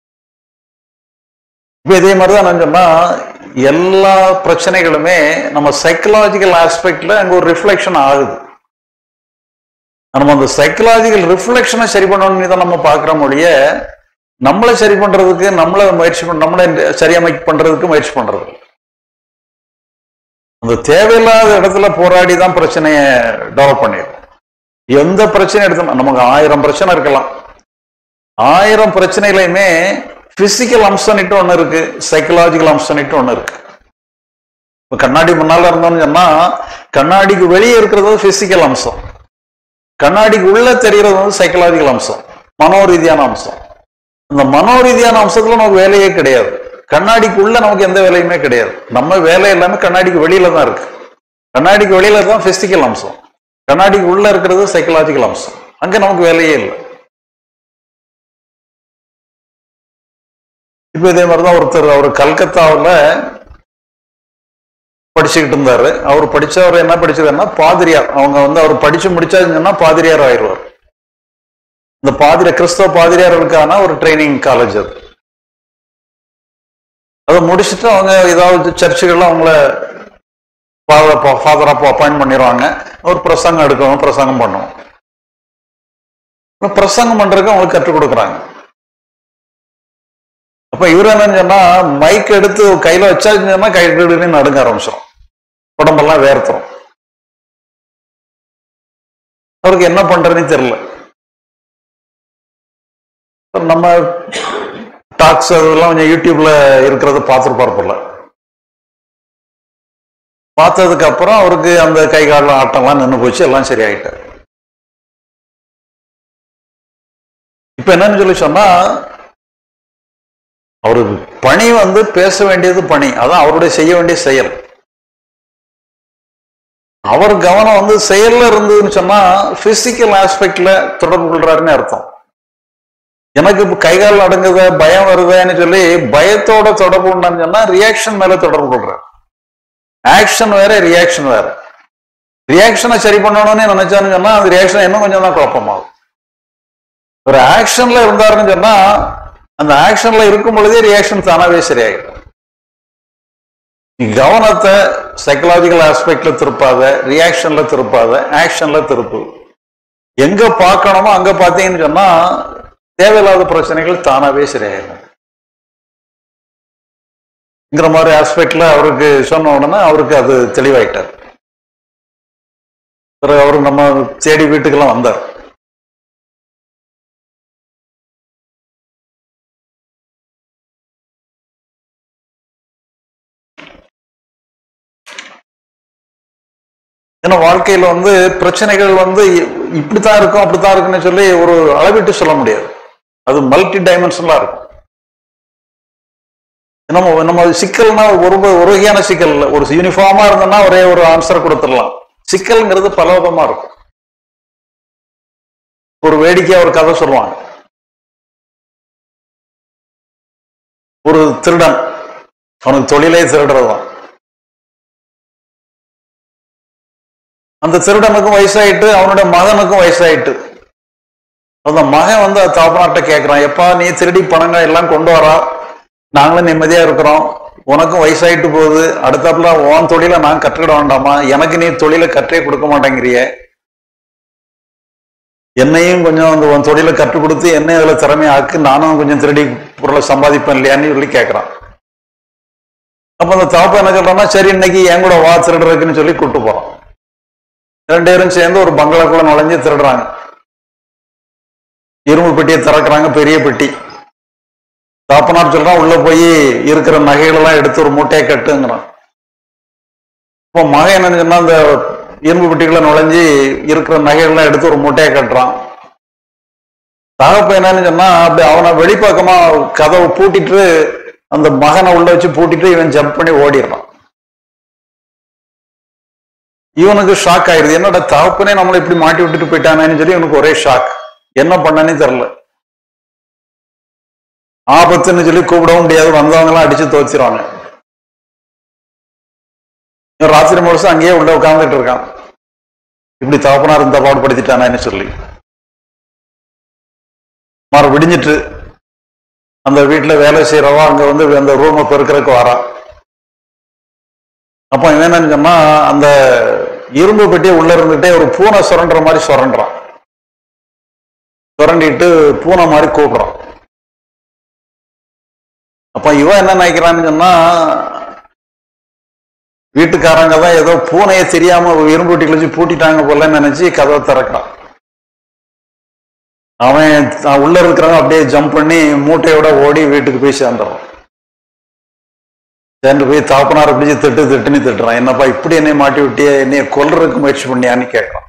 இப்ப இதே மாதிரிதான் நான் சொன்னா எல்லா பிரச்சனைகளுமே நம்ம சைக்கலாஜிக்கல் ஆஸ்பெக்ட்ல அங்க ஒரு ரிஃப்ளெக்ஷன் ஆகுது நம்ம அந்த சைக்கலாஜிக்கல் ரிஃப்ளெக்ஷனை சரி பண்ணணும்னு தான் நம்ம பார்க்குற மொழிய நம்மளை சரி பண்றதுக்கு நம்மளை முயற்சி பண்ண நம்மளை சரியமை பண்றதுக்கு முயற்சி பண்றது அந்த தேவையில்லாத இடத்துல போராடி தான் பிரச்சனையை டெவலப் பண்ணிடும் எந்த பிரச்சனை எடுத்தோம் நமக்கு ஆயிரம் பிரச்சனை இருக்கலாம் ஆயிரம் பிரச்சனையிலையுமே பிசிக்கல் அம்சம்னுட்டு ஒன்று இருக்கு சைக்கலாஜிக்கல் அம்சம்னுட்டு ஒன்று இருக்கு இப்போ கண்ணாடி முன்னால இருந்தோம்னு சொன்னா கண்ணாடிக்கு வெளியே இருக்கிறது பிசிக்கல் அம்சம் கண்ணாடிக்கு உள்ள தெரியறது வந்து சைக்கலாஜிக்கல் அம்சம் மனோரீதியான அம்சம் அந்த மனோரீதியான அம்சத்துல நமக்கு வேலையே கிடையாது கண்ணாடிக்கு உள்ள நமக்கு எந்த வேலையுமே கிடையாது நம்ம வேலை எல்லாமே கண்ணாடிக்கு வெளியில தான் இருக்கு கண்ணாடிக்கு வெளியில தான் பிசிக்கல் அம்சம் கண்ணாடிக்கு உள்ள இருக்கிறது சைக்கலாஜிக்கல் அம்சம் அங்க நமக்கு வேலையே இல்லை இப்போ இதே மாதிரிதான் ஒருத்தர் அவர் கல்கத்தாவில் படிச்சுக்கிட்டு இருந்தாரு அவர் படிச்சவர் என்ன படிச்சதுன்னா பாதிரியார் அவங்க வந்து அவர் படிச்சு முடிச்சாச்சுன்னா பாதிரியார் ஆயிடுவார் இந்த பாதிரி கிறிஸ்தவ பாதிரியார்களுக்கான ஒரு ட்ரைனிங் காலேஜ் அது அதை முடிச்சுட்டு அவங்க ஏதாவது சர்ச்சுகள்ல அவங்கள ஃபாதரா அப்பாயிண்ட் பண்ணிடுவாங்க ஒரு பிரசங்கம் எடுக்கணும் பிரசங்கம் பண்ணுவோம் பிரசங்கம் பண்றதுக்கு அவங்களுக்கு கற்றுக் கொடுக்குறாங்க அப்ப இவர் என்னன்னு சொன்னா மைக் எடுத்து கையில வச்சாச்சுன்னா கை கடுன்னு நடுங்க ஆரம்பிச்சிடும் உடம்பெல்லாம் வேர்த்துரும் அவருக்கு என்ன பண்றதுன்னு தெரியல நம்ம டாக்ஸ் அதெல்லாம் கொஞ்சம் யூடியூப்ல இருக்கிறத பார்த்துருப்பார் போல பார்த்ததுக்கு அப்புறம் அவருக்கு அந்த கை கால ஆட்டம்லாம் நின்று போச்சு எல்லாம் சரியாயிட்டார் இப்ப என்னன்னு சொல்லி சொன்னா அவருக்கு பணி வந்து பேச வேண்டியது பணி அதான் அவருடைய செய்ய வேண்டிய செயல் அவர் கவனம் வந்து செயல்ல இருந்ததுன்னு சொன்னா பிசிக்கல் ஆஸ்பெக்ட்ல தொடர்பு கொள்றாருன்னு அர்த்தம் எனக்கு இப்ப கைகால் அடங்குத பயம் வருதுன்னு சொல்லி பயத்தோட தொடர்பு உண்டான்னு சொன்னா ரியாக்ஷன் மேல தொடர்பு கொள்றாரு ஆக்ஷன் வேற ரியாக்ஷன் வேற ரியாக்ஷனை சரி பண்ணணும்னு நினைச்சான்னு சொன்னா அந்த ரியாக்ஷன் இன்னும் கொஞ்சம் தான் குழப்பமாகும் ஒரு ஆக்ஷன்ல இருந்தாருன்னு சொன்னா அந்த ஆக்ஷன்ல இருக்கும் பொழுதே ரியாக்ஷன் தானாவே சரியாயிடும் நீ கவனத்தை சைக்கலாஜிக்கல் ஆஸ்பெக்ட்ல திருப்பாத ரியாக்ஷன்ல திருப்பாத ஆக்ஷன்ல திருப்பு எங்க பார்க்கணுமோ அங்க பார்த்தீங்கன்னு சொன்னா தேவையில்லாத பிரச்சனைகள் தானாவே சரியாயிடும் ங்கிற மாதிரி ஆஸ்பெக்ட்ல அவருக்கு சொன்ன உடனே அவருக்கு அது தெளிவாயிட்டார் பிறகு அவரு நம்ம தேடி வீட்டுக்கெல்லாம் வந்தார் ஏன்னா வாழ்க்கையில வந்து பிரச்சனைகள் வந்து இப்படித்தான் இருக்கும் அப்படித்தான் இருக்குன்னு சொல்லி ஒரு அளவிட்டு சொல்ல முடியாது அது மல்டி டைமென்ஷனலா இருக்கும் நம்ம நம்ம சிக்கல்னா ஒரு ஒரு வகையான சிக்கல் இல்லை ஒரு யூனிஃபார்மா இருந்தோம்னா ஒரே ஒரு ஆன்சர் கொடுத்துடலாம் சிக்கல்ங்கிறது பல விதமா இருக்கும் ஒரு வேடிக்கையா ஒரு கதை சொல்லுவாங்க ஒரு திருடன் அவனுக்கு தொழிலே திருடுறதுதான் அந்த திருடனுக்கும் வயசாயிட்டு அவனுடைய மகனுக்கும் வயசாயிட்டு அந்த மகன் வந்து தாப்பனாட்ட கேட்கிறான் எப்பா நீ திருடி பணங்க எல்லாம் கொண்டு வரா நாங்களும் நிம்மதியா இருக்கிறோம் உனக்கும் வயசாயிட்டு போகுது அடுத்தாப்புல உன் தொழிலை நான் கற்றுக்கிட வேண்டாமா எனக்கு நீ தொழிலை கற்றே கொடுக்க மாட்டேங்கிறிய என்னையும் கொஞ்சம் அந்த உன் தொழிலை கற்றுக் கொடுத்து என்ன இதுல திறமையாக்கு நானும் கொஞ்சம் திருடி பொருளை சம்பாதிப்பேன் இல்லையான்னு சொல்லி கேட்கறான் அப்ப அந்த தாப்பா என்ன சொல்றான்னா சரி இன்னைக்கு என் கூட வா திருடுறதுக்குன்னு சொல்லி கூட்டு போறான் ரெண்டு பேரும் சேர்ந்து ஒரு பங்களாக்குள்ள நுழைஞ்சு திருடுறாங்க இரும்பு பெட்டியை திறக்கிறாங்க பெரிய பெட்டி தாப்பனார் சொல்றான் உள்ள போய் இருக்கிற நகைகள் எல்லாம் எடுத்து ஒரு மூட்டையை கட்டுங்கிறான் இப்போ மகன் என்ன சொன்னா அந்த இரும்பு பெட்டிகளை நுழைஞ்சு இருக்கிற நகைகள்லாம் எடுத்து ஒரு மூட்டையை கட்டுறான் தகப்ப என்னன்னு சொன்னா அப்படி அவனை வெளிப்பக்கமா கதவை பூட்டிட்டு அந்த மகனை உள்ள வச்சு பூட்டிட்டு இவன் ஜம்ப் பண்ணி ஓடிடுறான் இவனுக்கு ஷாக் ஆயிடுது என்னோட தகப்பனே நம்மளை இப்படி மாட்டி விட்டுட்டு போயிட்டானேன்னு சொல்லி இவனுக்கு ஒரே ஷாக் என்ன பண்ணனே தெரியல ஆபத்துன்னு சொல்லி கூப்பிடவும் முடியாது வந்தவங்க எல்லாம் அடிச்சு துவச்சிருவாங்க இவன் ராத்திரி முழுசும் அங்கேயே உள்ள உட்கார்ந்துட்டு இருக்கான் இப்படி தகப்பனார் இந்த பாடுபடுத்திட்டானேன்னு சொல்லி மறு விடிஞ்சிட்டு அந்த வீட்டுல வேலை செய்யறவா அங்க வந்து அந்த ரூமை பெருக்கிறதுக்கு வரா அப்போ இவன் என்னன்னு சொன்னா அந்த இரும்பு பெட்டியை உள்ள இருந்துட்டே ஒரு பூனை சுரண்டுற மாதிரி சுரண்டுறான் சுரண்டிட்டு பூனை மாதிரி கூப்பிடுறான் அப்ப இவன் என்ன நினைக்கிறான்னு சொன்னா வீட்டுக்காரங்க தான் ஏதோ பூனையை தெரியாம இரும்பு பெட்டியில் வச்சு பூட்டிட்டாங்க போலன்னு நினைச்சு கதவை திறக்கிறான் அவன் தான் உள்ள இருக்கிறவன் அப்படியே ஜம்ப் பண்ணி மூட்டையோட ஓடி வீட்டுக்கு போய் சேர்ந்துடுறான் சேர்ந்து போய் தாப்பனார் பிடிச்சி திட்டு திட்டுன்னு திட்டுறான் என்னப்பா இப்படி என்னை மாட்டி விட்டியே என்னைய கொல்றதுக்கு முயற்சி பண்ணியான்னு கேட்கறான்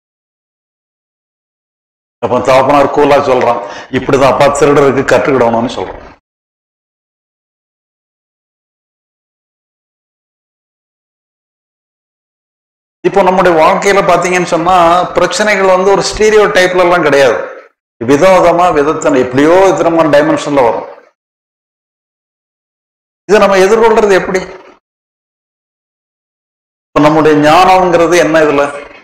அப்ப தாப்பனார் கூலா சொல்றான் இப்படிதான் அப்பா திருடருக்கு கற்றுக்கிடணும்னு சொல்றான் இப்போ நம்முடைய வாழ்க்கையில பாத்தீங்கன்னு சொன்னா பிரச்சனைகள் வந்து ஒரு ஸ்டீரியோ டைப்ல எல்லாம் கிடையாது விதவிதமா விதத்தனை எப்படியோ விதமான டைமென்ஷன்ல வரும் இதை நம்ம எதிர்கொள்றது எப்படி இப்ப நம்முடைய ஞானம்ங்கிறது என்ன இதுல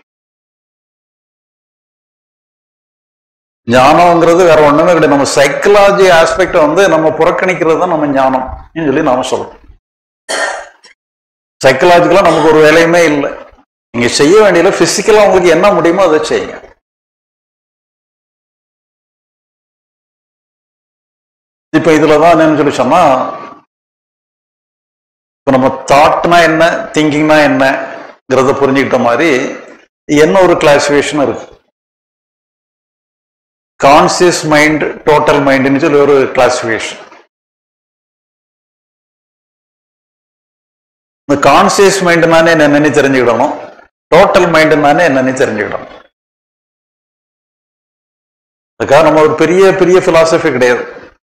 ஞானம்ங்கிறது வேற ஒண்ணுமே கிடையாது நம்ம சைக்கலாஜி ஆஸ்பெக்ட் வந்து நம்ம புறக்கணிக்கிறது தான் நம்ம ஞானம் சொல்லி நாம சொல்றோம் சைக்கலாஜிக்கலா நமக்கு ஒரு வேலையுமே இல்லை நீங்க செய்ய வேண்டியதுல பிசிக்கலா உங்களுக்கு என்ன முடியுமோ அதை செய்யுங்க இப்ப இதுலதான் என்னன்னு சொல்லி சொன்னா இப்ப நம்ம தாட்னா என்ன திங்கிங்னா என்னங்கிறத புரிஞ்சுக்கிட்ட மாதிரி என்ன ஒரு கிளாசிபிகேஷன் இருக்கு கான்சியஸ் மைண்ட் டோட்டல் மைண்ட்னு சொல்லி ஒரு கிளாசிபிகேஷன் இந்த கான்சியஸ் மைண்ட்னானே என்னன்னு தெரிஞ்சுக்கிடணும் டோட்டல் மைண்டுனானே என்னன்னு தெரிஞ்சுக்கிடணும் அதுக்காக நம்ம ஒரு பெரிய பெரிய பிலாசபி கிடையாது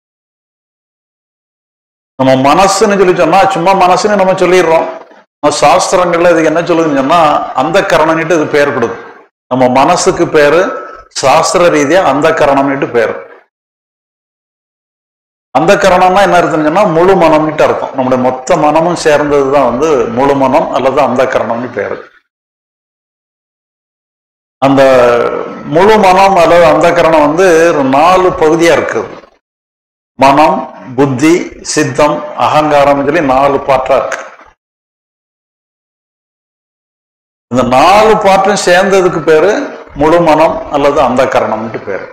நம்ம மனசுன்னு சொல்லி சொன்னா சும்மா மனசுன்னு நம்ம சொல்லிடுறோம் நம்ம சாஸ்திரங்கள்ல இதுக்கு என்ன சொல்லுதுன்னு சொன்னா அந்த கரணம்னுட்டு இது பேர் கொடுது நம்ம மனசுக்கு பேரு சாஸ்திர ரீதியா அந்த கரணம்னுட்டு பேரு அந்த கரணம்னா என்ன அர்த்தம்னு சொன்னா முழு மனம்னுட்டு அர்த்தம் நம்முடைய மொத்த மனமும் சேர்ந்தது தான் வந்து முழு மனம் அல்லது அந்த கரணம்னு பேரு அந்த முழு மனம் அல்லது அந்த கரணம் வந்து ஒரு நாலு பகுதியா இருக்குது மனம் புத்தி சித்தம் அகங்காரம் சொல்லி நாலு பாட்டா இருக்கு இந்த நாலு பாட்டும் சேர்ந்ததுக்கு பேரு முழு மனம் அல்லது அந்த கரணம்ட்டு பேரு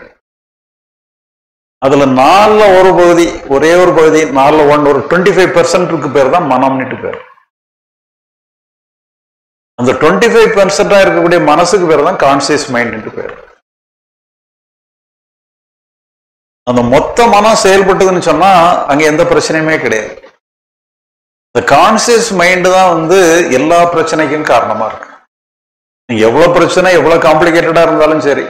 அதுல நாலுல ஒரு பகுதி ஒரே ஒரு பகுதி நாலுல ஒன் ஒரு டுவெண்ட்டி ஃபைவ் பெர்சன்ட்க்கு பேர் தான் மனம்னுட்டு பேர் அந்த டுவெண்ட்டி ஃபைவ் பெர்சென்டா இருக்கக்கூடிய மனசுக்கு பேர் தான் கான்சியஸ் மைண்ட்னு பேர் அந்த மொத்த மனம் செயல்பட்டதுன்னு சொன்னா அங்க எந்த பிரச்சனையுமே கிடையாது இந்த கான்சியஸ் மைண்ட் தான் வந்து எல்லா பிரச்சனைக்கும் காரணமா இருக்கு நீங்க எவ்வளவு பிரச்சனை எவ்வளவு காம்ப்ளிகேட்டடா இருந்தாலும் சரி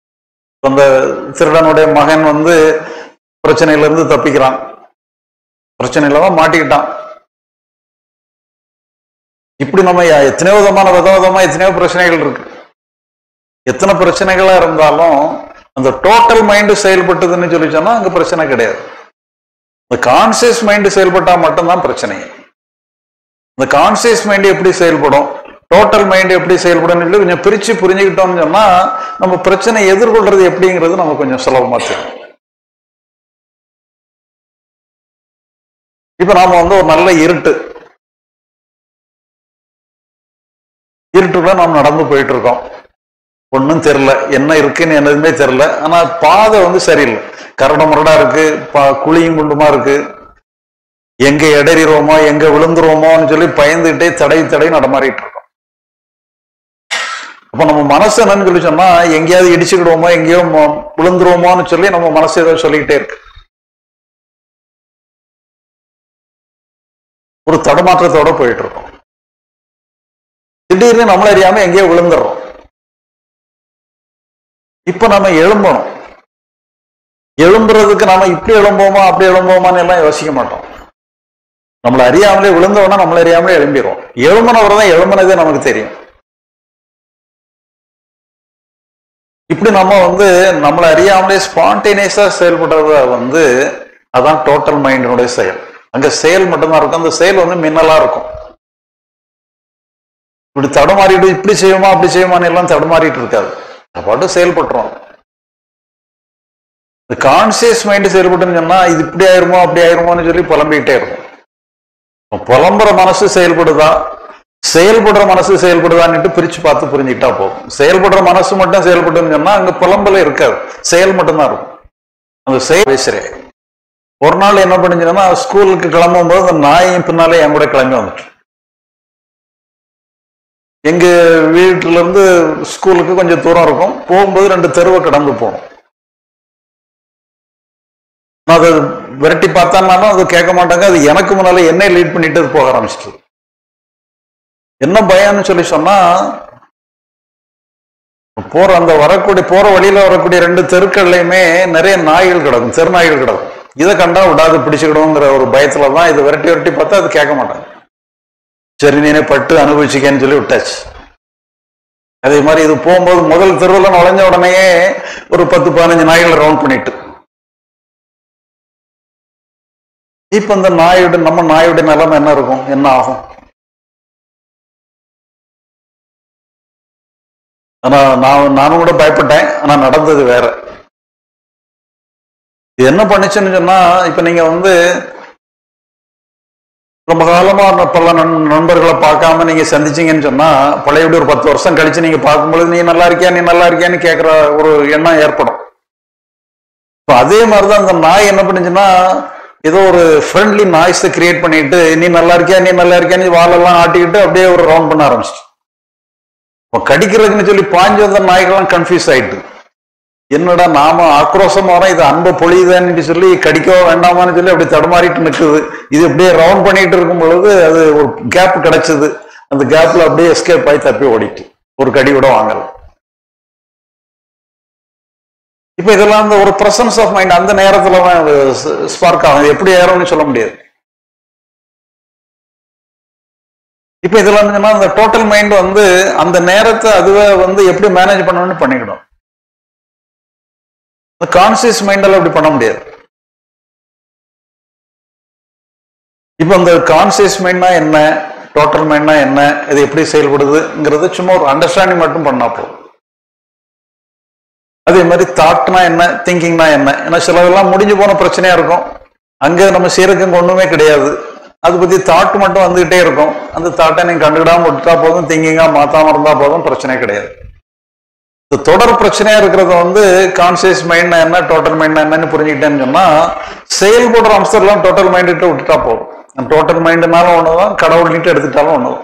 அந்த திருடனுடைய மகன் வந்து பிரச்சனையில இருந்து தப்பிக்கிறான் பிரச்சனையில தான் மாட்டிக்கிட்டான் இப்படி நம்ம ய- எத்தனையோ விதமான வித விதமா எத்தனையோ பிரச்சனைகள் இருக்கு எத்தனை பிரச்சனைகளா இருந்தாலும் அந்த டோட்டல் மைண்டு செயல்பட்டதுன்னு சொல்லி சொன்னா அங்க பிரச்சனை கிடையாது இந்த கான்சியஸ் மைண்டு செயல்பட்டா மட்டும்தான் பிரச்சனை இந்த கான்சியஸ் மைண்ட் எப்படி செயல்படும் டோட்டல் மைண்ட் எப்படி செயல்படும் சொல்லி கொஞ்சம் பிரிச்சு புரிஞ்சுக்கிட்டோம்னு சொன்னா நம்ம பிரச்சனை எதிர்கொள்றது எப்படிங்கிறது நம்ம கொஞ்சம் சுலபமா தெரியும் இப்ப நாம வந்து ஒரு நல்ல இருட்டு இருட்டுக்குள்ள நாம் நடந்து போயிட்டு இருக்கோம் ஒன்றும் தெரில என்ன இருக்குன்னு என்னதுமே தெரில ஆனா பாதை வந்து சரியில்லை கரடு முரடா இருக்கு பா- குழியும் குண்டுமா இருக்கு எங்க இடறிடுவோமோ எங்க விழுந்துருவோமோன்னு சொல்லி பயந்துகிட்டே தடை தடை நடமாறிட்டு இருக்கோம் அப்ப நம்ம மனசு என்னன்னு சொல்லி சொன்னா எங்கேயாவது இடிச்சுக்கிடுவோமோ எங்கேயோ ம- விழுந்துருவோமோன்னு சொல்லி நம்ம மனசு ஏதோ சொல்லிக்கிட்டே இருக்கு ஒரு தடுமாற்றத்தோட போயிட்டு இருக்கோம் திடீர்னு நம்மள அறியாம எங்கேயோ விழுந்துடுறோம் இப்ப நம்ம எழும்பணும் எழும்புறதுக்கு நாம இப்படி எழும்போமா அப்படி எழும்போமான்னு எல்லாம் யோசிக்க மாட்டோம் நம்மள அறியாமலே விழுந்தவொடனே நம்மள அறியாமலே எழும்பிடுவோம் எழும்பினவர் தான் எழும்பினதே நமக்கு தெரியும் இப்படி நம்ம வந்து நம்மளை அறியாமலே ஸ்பான்டேனியஸா செயல்படுறத வந்து அதான் டோட்டல் மைண்டினுடைய செயல் அங்க செயல் மட்டும்தான் இருக்கும் அந்த செயல் வந்து மின்னலா இருக்கும் இப்படி தடுமாறிட்டு இப்படி செய்யுமா அப்படி செய்யுமான்னு எல்லாம் தடுமாறிட்டு இருக்காது அது பாட்டு செயல்பட்டுரும் இந்த கான்சியஸ் மைண்ட் செயல்பட்டுன்னு சொன்னா இது இப்படி ஆயிருமோ அப்படி ஆயிருமோன்னு சொல்லி புலம்பிக்கிட்டே இருக்கும் அப்ப புலம்புற மனசு செயல்படுதா செயல்படுற மனசு செயல்படுதான்னுட்டு பிரிச்சு பார்த்து புரிஞ்சுக்கிட்டா போதும் செயல்படுற மனசு மட்டும் செயல்பட்டுன்னு சொன்னா அங்க புலம்பல இருக்காது செயல் மட்டும்தான் இருக்கும் அந்த செயல் பேசுறேன் ஒரு நாள் என்ன பண்ணிச்சுன்னா ஸ்கூலுக்கு கிளம்பும் போது அந்த நாயும் பின்னாலே என் கூட கிளம்பி வந்துட்டு எங்க வீட்டுல இருந்து ஸ்கூலுக்கு கொஞ்சம் தூரம் இருக்கும் போகும்போது ரெண்டு தெருவை கடந்து போகணும் நான் அதை விரட்டி பார்த்தாலும் அது கேட்க மாட்டாங்க அது எனக்கு முன்னால என்னை லீட் பண்ணிட்டு அது போக ஆரம்பிச்சிட்டு என்ன பயம்னு சொல்லி சொன்னா போற அந்த வரக்கூடிய போற வழியில வரக்கூடிய ரெண்டு தெருக்கள்லையுமே நிறைய நாய்கள் கிடக்கும் தெரு நாய்கள் கிடக்கும் இதை கண்டா விடாது பிடிச்சுக்கிடுவோங்கிற ஒரு பயத்துல தான் இதை விரட்டி விரட்டி பார்த்தா அது கேட்க மாட்டாங்க சரி நீனே பட்டு அனுபவிச்சுக்கேன்னு சொல்லி விட்டாச்சு அதே மாதிரி இது போகும்போது முதல் தெருவில் நுழைஞ்ச உடனேயே ஒரு பத்து பதினஞ்சு நாய்களை ரவுண்ட் பண்ணிட்டு இப்ப இந்த நாயோட நம்ம நாயோட நிலைமை என்ன இருக்கும் என்ன ஆகும் ஆனா நான் நானும் கூட பயப்பட்டேன் ஆனா நடந்தது வேற இது என்ன பண்ணுச்சுன்னு சொன்னா இப்ப நீங்க வந்து ரொம்ப காலமா ந- பல நண்- நண்பர்களை பார்க்காம நீங்க சந்திச்சீங்கன்னு சொன்னா பழையபடி ஒரு பத்து வருஷம் கழிச்சு நீங்க பார்க்கும்பொழுது நீ நல்லா இருக்கியா நீ நல்லா இருக்கியான்னு கேட்கிற ஒரு எண்ணம் ஏற்படும் இப்போ அதே மாதிரிதான் அந்த நாய் என்ன பண்ணுச்சுன்னா ஏதோ ஒரு ஃப்ரெண்ட்லி நாய்ஸை கிரியேட் பண்ணிட்டு நீ நல்லா இருக்கியா நீ நல்லா இருக்கியான்னு வாலெல்லாம் ஆட்டிக்கிட்டு அப்படியே ஒரு ரவுண்ட் பண்ண ஆரம்பிச்சிட்டு இப்போ கடிக்கிறதுக்குன்னு சொல்லி பாஞ்சு வந்த நாய்கள்லாம் கன்ஃபியூஸ் ஆயிட்டு என்னடா நாம ஆக்ரோஷமா வரோம் இது அன்பை பொழியுதான்னு சொல்லி கடிக்கவோ வேண்டாமான்னு சொல்லி அப்படி தடுமாறிட்டு நிற்குது இது அப்படியே ரவுண்ட் பண்ணிட்டு இருக்கும் பொழுது அது ஒரு கேப் கிடைச்சது அந்த கேப்ல அப்படியே எஸ்கேப் ஆகி தப்பி ஓடிட்டு ஒரு கடி கூட வாங்கல இப்ப இதெல்லாம் அந்த ஒரு பிரசன்ஸ் ஆஃப் மைண்ட் அந்த நேரத்துல ஸ்பார்க் ஆகும் இது எப்படி ஏறும்னு சொல்ல முடியாது இப்ப இதுல இருந்துச்சுன்னா அந்த டோட்டல் மைண்ட் வந்து அந்த நேரத்தை அதுவே வந்து எப்படி மேனேஜ் பண்ணணும்னு பண்ணிக்கணும் இந்த கான்சியஸ் மைண்டால அப்படி பண்ண முடியாது இப்போ இந்த கான்சியஸ் மைண்ட்னா என்ன டோட்டல் மைண்ட்னா என்ன இது எப்படி செயல்படுதுங்கிறது சும்மா ஒரு அண்டர்ஸ்டாண்டிங் மட்டும் பண்ணா போதும் அதே மாதிரி தாட்னா என்ன திங்கிங்னா என்ன ஏன்னா சிலதெல்லாம் முடிஞ்சு போன பிரச்சனையா இருக்கும் அங்க நம்ம செய்யறதுக்கு ஒண்ணுமே கிடையாது அதை பத்தி தாட் மட்டும் வந்துகிட்டே இருக்கும் அந்த தாட்டை நீங்க கண்டுக்கிடாம விட்டுட்டா போதும் திங்கிங்கா மாத்தாம இருந்தா போதும் பிரச்சனை கிடையாது இந்த தொடர் பிரச்சனையா இருக்கிறத வந்து கான்சியஸ் மைண்ட் என்ன டோட்டல் மைண்ட் என்னன்னு புரிஞ்சுக்கிட்டேன்னு சொன்னா செயல்படுற அம்சம்லாம் டோட்டல் மைண்ட் கிட்ட விட்டுட்டா போதும் டோட்டல் மைண்டுனாலும் ஒண்ணுதான் கடவுள் கிட்ட எடுத்துட்டாலும் ஒண்ணுதான்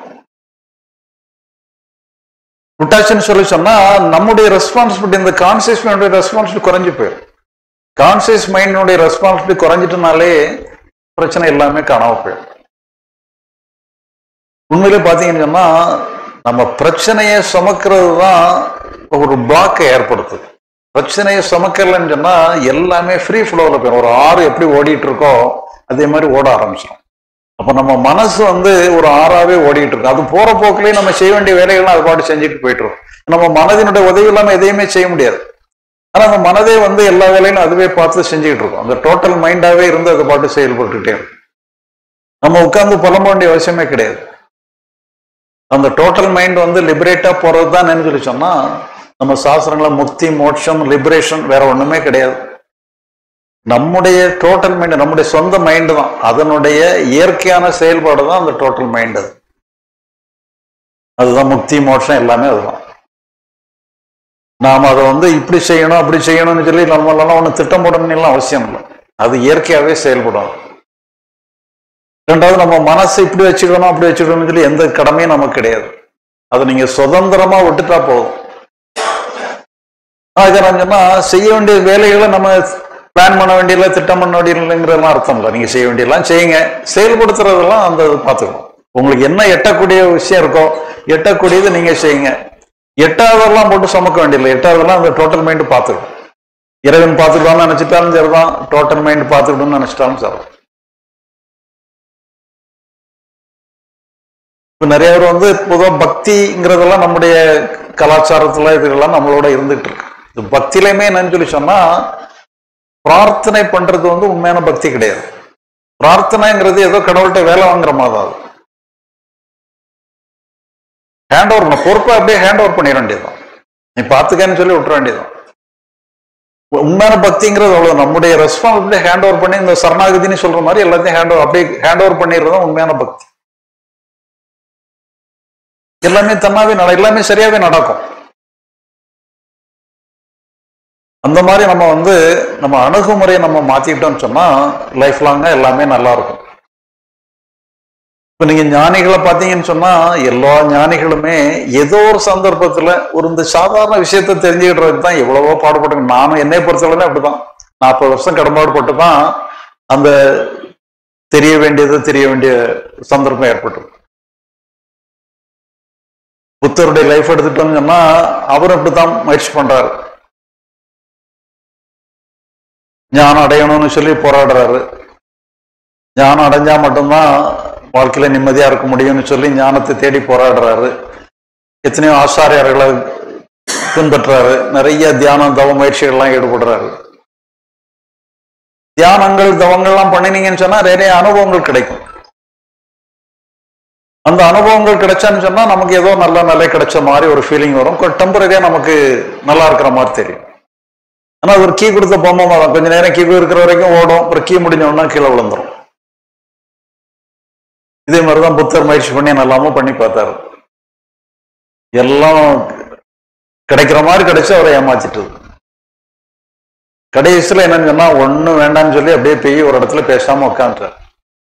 விட்டாச்சுன்னு சொல்லி சொன்னா நம்முடைய ரெஸ்பான்சிபிலிட்டி இந்த கான்சியஸ் மைண்டுடைய ரெஸ்பான்சிபிலிட்டி குறைஞ்சு போயிடும் கான்சியஸ் மைண்டினுடைய ரெஸ்பான்சிபிலிட்டி குறைஞ்சிட்டனாலே பிரச்சனை எல்லாமே காணாம போயிடும் உண்மையிலே பாத்தீங்கன்னு சொன்னா நம்ம பிரச்சனையை சுமக்கிறது தான் ஒரு பிளாக்கை ஏற்படுத்துது பிரச்சனையை சுமக்கலன்னு சொன்னா எல்லாமே ஃப்ரீ ஃப்ளோவில் போயிடும் ஒரு ஆறு எப்படி ஓடிட்டு இருக்கோ அதே மாதிரி ஓட ஆரம்பிச்சிடும் அப்ப நம்ம மனசு வந்து ஒரு ஆறாவே ஓடிட்டு இருக்கு அது போற போக்குலயே நம்ம செய்ய வேண்டிய வேலைகள்லாம் அது பாட்டு செஞ்சுட்டு போயிட்டு இருக்கோம் நம்ம மனதினுடைய உதவி இல்லாம எதையுமே செய்ய முடியாது ஆனா அந்த மனதே வந்து எல்லா வேலையும் அதுவே பார்த்து செஞ்சுக்கிட்டு இருக்கும் அந்த டோட்டல் மைண்டாவே இருந்து அது பாட்டு செயல்பட்டுக்கிட்டே இருக்கும் நம்ம உட்கார்ந்து புலம்ப வேண்டிய அவசியமே கிடையாது அந்த டோட்டல் மைண்ட் வந்து லிபரேட்டா போறது தான் சொல்லி சொன்னா நம்ம சாஸ்திரங்கள முக்தி மோட்சம் லிபரேஷன் வேற ஒண்ணுமே கிடையாது நம்முடைய டோட்டல் மைண்ட் நம்முடைய சொந்த மைண்டு தான் அதனுடைய இயற்கையான செயல்பாடு தான் அந்த டோட்டல் மைண்ட் அது அதுதான் முக்தி மோட்சம் எல்லாமே அதுதான் நாம் அதை வந்து இப்படி செய்யணும் அப்படி செய்யணும்னு சொல்லி நம்மளால ஒன்று திட்டம் போடணும்னு அவசியம் இல்லை அது இயற்கையாகவே செயல்படும் ரெண்டாவது நம்ம மனசை இப்படி வச்சுக்கணும் அப்படி வச்சுக்கணும்னு சொல்லி எந்த கடமையும் நமக்கு கிடையாது அதை நீங்க சுதந்திரமா விட்டுட்டா போதும் இதை நான் சொன்னா செய்ய வேண்டிய வேலைகளை நம்ம பிளான் பண்ண வேண்டியதில்லை திட்டம் பண்ண வேண்டியதில்லைங்கிறதெல்லாம் அர்த்தம் இல்லை நீங்க செய்ய வேண்டியதெல்லாம் செய்யுங்க செயல்படுத்துறதெல்லாம் அந்த இது பார்த்துக்கணும் உங்களுக்கு என்ன எட்டக்கூடிய விஷயம் இருக்கோ எட்டக்கூடியது நீங்க செய்யுங்க எட்டாவதெல்லாம் போட்டு சுமக்க வேண்டியதில்லை எட்டாவதெல்லாம் அந்த டோட்டல் மைண்ட் பார்த்துக்கணும் இறைவன் பார்த்துக்கலாம்னு நினைச்சிட்டாலும் சரிதான் டோட்டல் மைண்ட் பார்த்துக்கணும்னு நினைச்சிட்டாலும் சரி இப்போ நிறைய பேர் வந்து பொதுவாக பக்திங்கிறதெல்லாம் நம்முடைய கலாச்சாரத்துல இதுகள்லாம் நம்மளோட இருந்துட்டு இருக்கு இது பக்தியிலையுமே என்னன்னு சொல்லி சொன்னா பிரார்த்தனை பண்றது வந்து உண்மையான பக்தி கிடையாது பிரார்த்தனைங்கிறது ஏதோ கடவுள்கிட்ட வேலை வாங்குற மாதிரி தான் அது ஹேண்ட் ஓவர் பண்ண பொறுப்பை அப்படியே ஹேண்ட் ஓவர் பண்ணிட வேண்டியதுதான் நீ பார்த்துக்கன்னு சொல்லி விட்டுற வேண்டியதுதான் உண்மையான பக்திங்கிறது அவ்வளவு நம்முடைய ரெஸ்பான்சிபிலிட்டி ஹேண்ட் ஓவர் பண்ணி இந்த சரணாகதின்னு சொல்ற மாதிரி எல்லாத்தையும் ஹேண்ட் ஓவர் அப்படியே ஹேண்ட் ஓவர் பண்ணிடுறது தான் உண்மையான பக்தி எல்லாமே தன்னாவே நட எல்லாமே சரியாவே நடக்கும் அந்த மாதிரி நம்ம வந்து நம்ம அணுகுமுறையை நம்ம மாத்திக்கிட்டோம்னு சொன்னா லைஃப் லாங்கா எல்லாமே நல்லா இருக்கும் இப்ப நீங்க ஞானிகளை பார்த்தீங்கன்னு சொன்னா எல்லா ஞானிகளுமே ஏதோ ஒரு சந்தர்ப்பத்துல ஒரு இந்த சாதாரண விஷயத்த தெரிஞ்சுக்கிட்டதுக்கு தான் எவ்வளவோ பாடுபட்டு நானும் என்னை பொறுத்தவரை அப்படிதான் நாற்பது வருஷம் கடம்பாடுபட்டு தான் அந்த தெரிய வேண்டியது தெரிய வேண்டிய சந்தர்ப்பம் ஏற்பட்டு புத்தருடைய லைஃப் எடுத்துட்டோம்னு சொன்னா அவரும் அப்படித்தான் முயற்சி பண்றாரு ஞானம் அடையணும்னு சொல்லி போராடுறாரு ஞானம் அடைஞ்சா மட்டும்தான் வாழ்க்கையில நிம்மதியா இருக்க முடியும்னு சொல்லி ஞானத்தை தேடி போராடுறாரு எத்தனையோ ஆசாரியார்களை பின்பற்றுறாரு நிறைய தியானம் தவ முயற்சிகள்லாம் ஈடுபடுறாரு தியானங்கள் தவங்கள்லாம் பண்ணினீங்கன்னு சொன்னா நிறைய அனுபவங்கள் கிடைக்கும் அந்த அனுபவங்கள் கிடைச்சான்னு சொன்னா நமக்கு ஏதோ நல்ல நிலை கிடைச்ச மாதிரி ஒரு ஃபீலிங் வரும் டெம்பரரியா நமக்கு நல்லா இருக்கிற மாதிரி தெரியும் ஆனா அது ஒரு கீ கொடுத்த பொம்மை தான் கொஞ்ச நேரம் கீ இருக்கிற வரைக்கும் ஓடும் அப்புறம் கீ முடிஞ்ச உடனே கீழே விழுந்துரும் இதே மாதிரிதான் புத்தர் முயற்சி பண்ணி நல்லாம பண்ணி பார்த்தாரு எல்லாம் கிடைக்கிற மாதிரி கிடைச்சு அவரை ஏமாத்திட்டு கடைசியில என்னன்னு சொன்னா ஒண்ணு வேண்டாம்னு சொல்லி அப்படியே போய் ஒரு இடத்துல பேசாம உட்காந்துட்டார்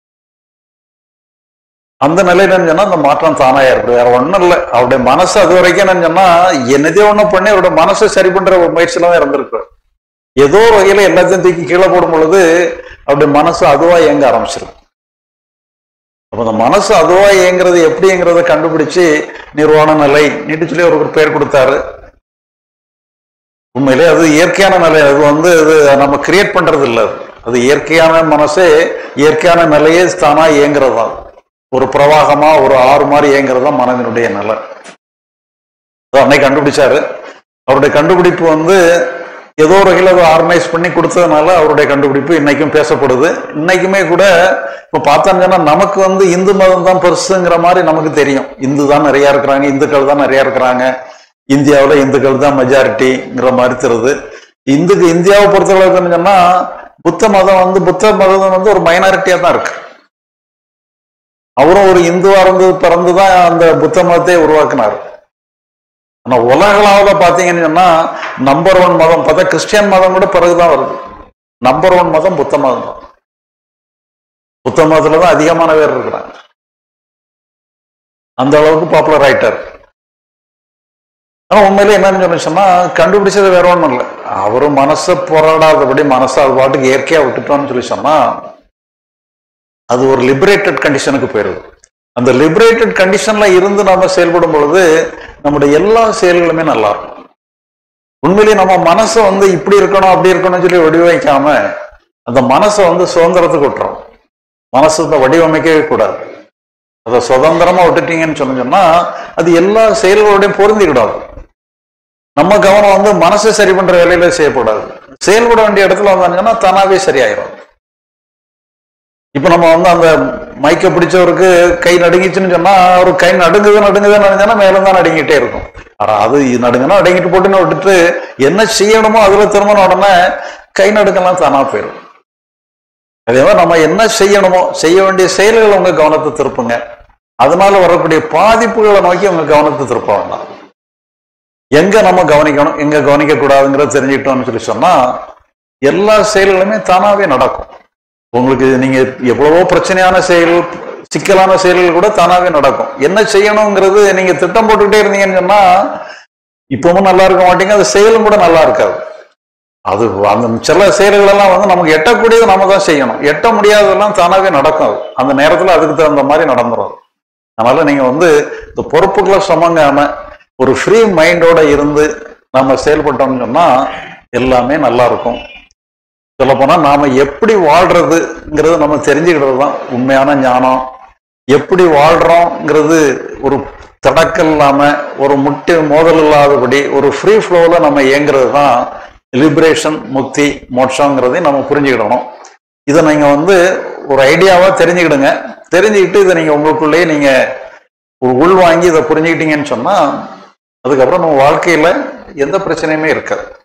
அந்த நிலையில சொன்னா அந்த மாற்றம் தானா ஏற்படும் வேற ஒண்ணும் இல்லை அவருடைய மனசு அது வரைக்கும் என்னன்னு சொன்னா என்னதே ஒண்ணு பண்ணி அவருடைய மனசை சரி பண்ற ஒரு முயற்சியில தான் இருந்திருக்கு ஏதோ ஒரு வகையில எல்லாத்தையும் தூக்கி கீழே போடும் பொழுது அவருடைய மனசு அதுவா இயங்க ஆரம்பிச்சிருக்கு அப்ப அந்த மனசு அதுவா இயங்குறது எப்படிங்கிறத கண்டுபிடிச்சு நிர்வாண நிலை நீட்டு சொல்லி ஒரு பேர் கொடுத்தாரு உண்மையிலே அது இயற்கையான நிலை அது வந்து அது நம்ம கிரியேட் பண்றது இல்லை அது அது இயற்கையான மனசே இயற்கையான நிலையே தானா இயங்குறது தான் ஒரு பிரவாகமா ஒரு ஆறு மாதிரி இயங்குறது தான் மனதினுடைய நிலை அன்னைக்கு கண்டுபிடிச்சாரு அவருடைய கண்டுபிடிப்பு வந்து ஏதோ ஒரு வகையில் அதை ஆர்கனைஸ் பண்ணி கொடுத்ததுனால அவருடைய கண்டுபிடிப்பு இன்னைக்கும் பேசப்படுது இன்னைக்குமே கூட இப்போ பார்த்தோம்னா நமக்கு வந்து இந்து மதம் தான் பெருசுங்கிற மாதிரி நமக்கு தெரியும் இந்து தான் நிறைய இருக்கிறாங்க இந்துக்கள் தான் நிறைய இருக்கிறாங்க இந்தியாவில் இந்துக்கள் தான் மெஜாரிட்டிங்கிற மாதிரி தெரியுது இந்துக்கு இந்தியாவை பொறுத்தளவுக்கு சொன்னா புத்த மதம் வந்து புத்த மதம் வந்து ஒரு மைனாரிட்டியா தான் இருக்கு அவரும் ஒரு இந்துவா இருந்து பிறந்து தான் அந்த புத்த மதத்தை உருவாக்குனார் ஆனா உலகளாவில் பார்த்தீங்கன்னு சொன்னா நம்பர் ஒன் மதம் பார்த்தா கிறிஸ்டியன் மதம் கூட பிறகுதான் வருது நம்பர் ஒன் மதம் புத்த மதம் தான் புத்த மதத்துல தான் அதிகமான பேர் இருக்கிறாங்க அந்த அளவுக்கு பாப்புலர் ஆயிட்டார் ஆனா உண்மையிலே என்னன்னு சொன்னா கண்டுபிடிச்சது வேற ஒன்றும் இல்லை அவரும் மனசை போராடாதபடி மனசை அது பாட்டுக்கு இயற்கையா விட்டுட்டோம்னு சொல்லி சொன்னா அது ஒரு லிபரேட்டட் கண்டிஷனுக்கு போயிருது அந்த லிபரேட்டட் கண்டிஷன்ல இருந்து நம்ம செயல்படும் பொழுது நம்முடைய எல்லா செயல்களுமே நல்லா இருக்கும் உண்மையிலேயே நம்ம மனசை வந்து இப்படி இருக்கணும் அப்படி இருக்கணும்னு சொல்லி வடிவமைக்காம அந்த மனசை வந்து சுதந்திரத்துக்கு விட்டுறோம் மனசத்தை வடிவமைக்கவே கூடாது அதை சுதந்திரமா விட்டுட்டீங்கன்னு சொன்ன சொன்னா அது எல்லா செயல்களோடையும் பொருந்திக்கிடாது நம்ம கவனம் வந்து மனசை சரி பண்ற வேலையில செய்யக்கூடாது செயல்பட வேண்டிய இடத்துல வந்தாங்கன்னா தானாவே சரியாயிரும் இப்ப நம்ம வந்து அந்த மைக்க பிடிச்சவருக்கு கை நடுங்கிச்சுன்னு சொன்னா அவர் கை நடுங்குது நடுங்குதுன்னு நினைச்சா மேல தான் நடுங்கிட்டே இருக்கும் ஆனா அது நடுங்கன்னா நடுங்கிட்டு போட்டுன்னு விட்டுட்டு என்ன செய்யணுமோ அதுல திரும்பின உடனே கை நடுங்கெல்லாம் தானா போயிடும் அதே மாதிரி நம்ம என்ன செய்யணுமோ செய்ய வேண்டிய செயல்கள் உங்க கவனத்தை திருப்புங்க அதனால வரக்கூடிய பாதிப்புகளை நோக்கி உங்க கவனத்தை திருப்ப வேண்டாம் எங்க நம்ம கவனிக்கணும் எங்க கவனிக்க கூடாதுங்கிறத தெரிஞ்சுக்கிட்டோம்னு சொல்லி சொன்னா எல்லா செயல்களுமே தானாவே நடக்கும் உங்களுக்கு நீங்க எவ்வளவோ பிரச்சனையான செயல் சிக்கலான செயல்கள் கூட தானாவே நடக்கும் என்ன செய்யணுங்கிறது நீங்க திட்டம் போட்டுக்கிட்டே இருந்தீங்கன்னு சொன்னா இப்பவும் நல்லா இருக்க மாட்டீங்க அது செயலும் கூட நல்லா இருக்காது அது அந்த சில செயல்கள் எல்லாம் வந்து நமக்கு எட்டக்கூடியது நம்ம தான் செய்யணும் எட்ட முடியாததெல்லாம் தானாவே நடக்கும் அது. அந்த நேரத்துல அதுக்கு தகுந்த மாதிரி நடந்துரும் அதனால நீங்க வந்து இந்த பொறுப்புகளை சுமங்காம ஒரு ஃப்ரீ மைண்டோட இருந்து நம்ம செயல்பட்டோம்னு சொன்னா எல்லாமே நல்லா இருக்கும் சொல்லப்போனா நாம எப்படி வாழ்றதுங்கிறது நம்ம தெரிஞ்சுக்கிட்டது தான் உண்மையான ஞானம் எப்படி வாழ்றோங்கிறது ஒரு தடக்கல் இல்லாம ஒரு முட்டு மோதல் இல்லாதபடி ஒரு ஃப்ரீ ஃப்ளோல நம்ம இயங்குறது தான் லிபரேஷன் முக்தி மோட்சங்கிறதையும் நம்ம புரிஞ்சுக்கிடணும் இதை நீங்க வந்து ஒரு ஐடியாவா தெரிஞ்சுக்கிடுங்க தெரிஞ்சுக்கிட்டு இதை நீங்க உங்களுக்குள்ளேயே நீங்க ஒரு உள் வாங்கி இதை புரிஞ்சுக்கிட்டீங்கன்னு சொன்னா அதுக்கப்புறம் நம்ம வாழ்க்கையில எந்த பிரச்சனையுமே இருக்காது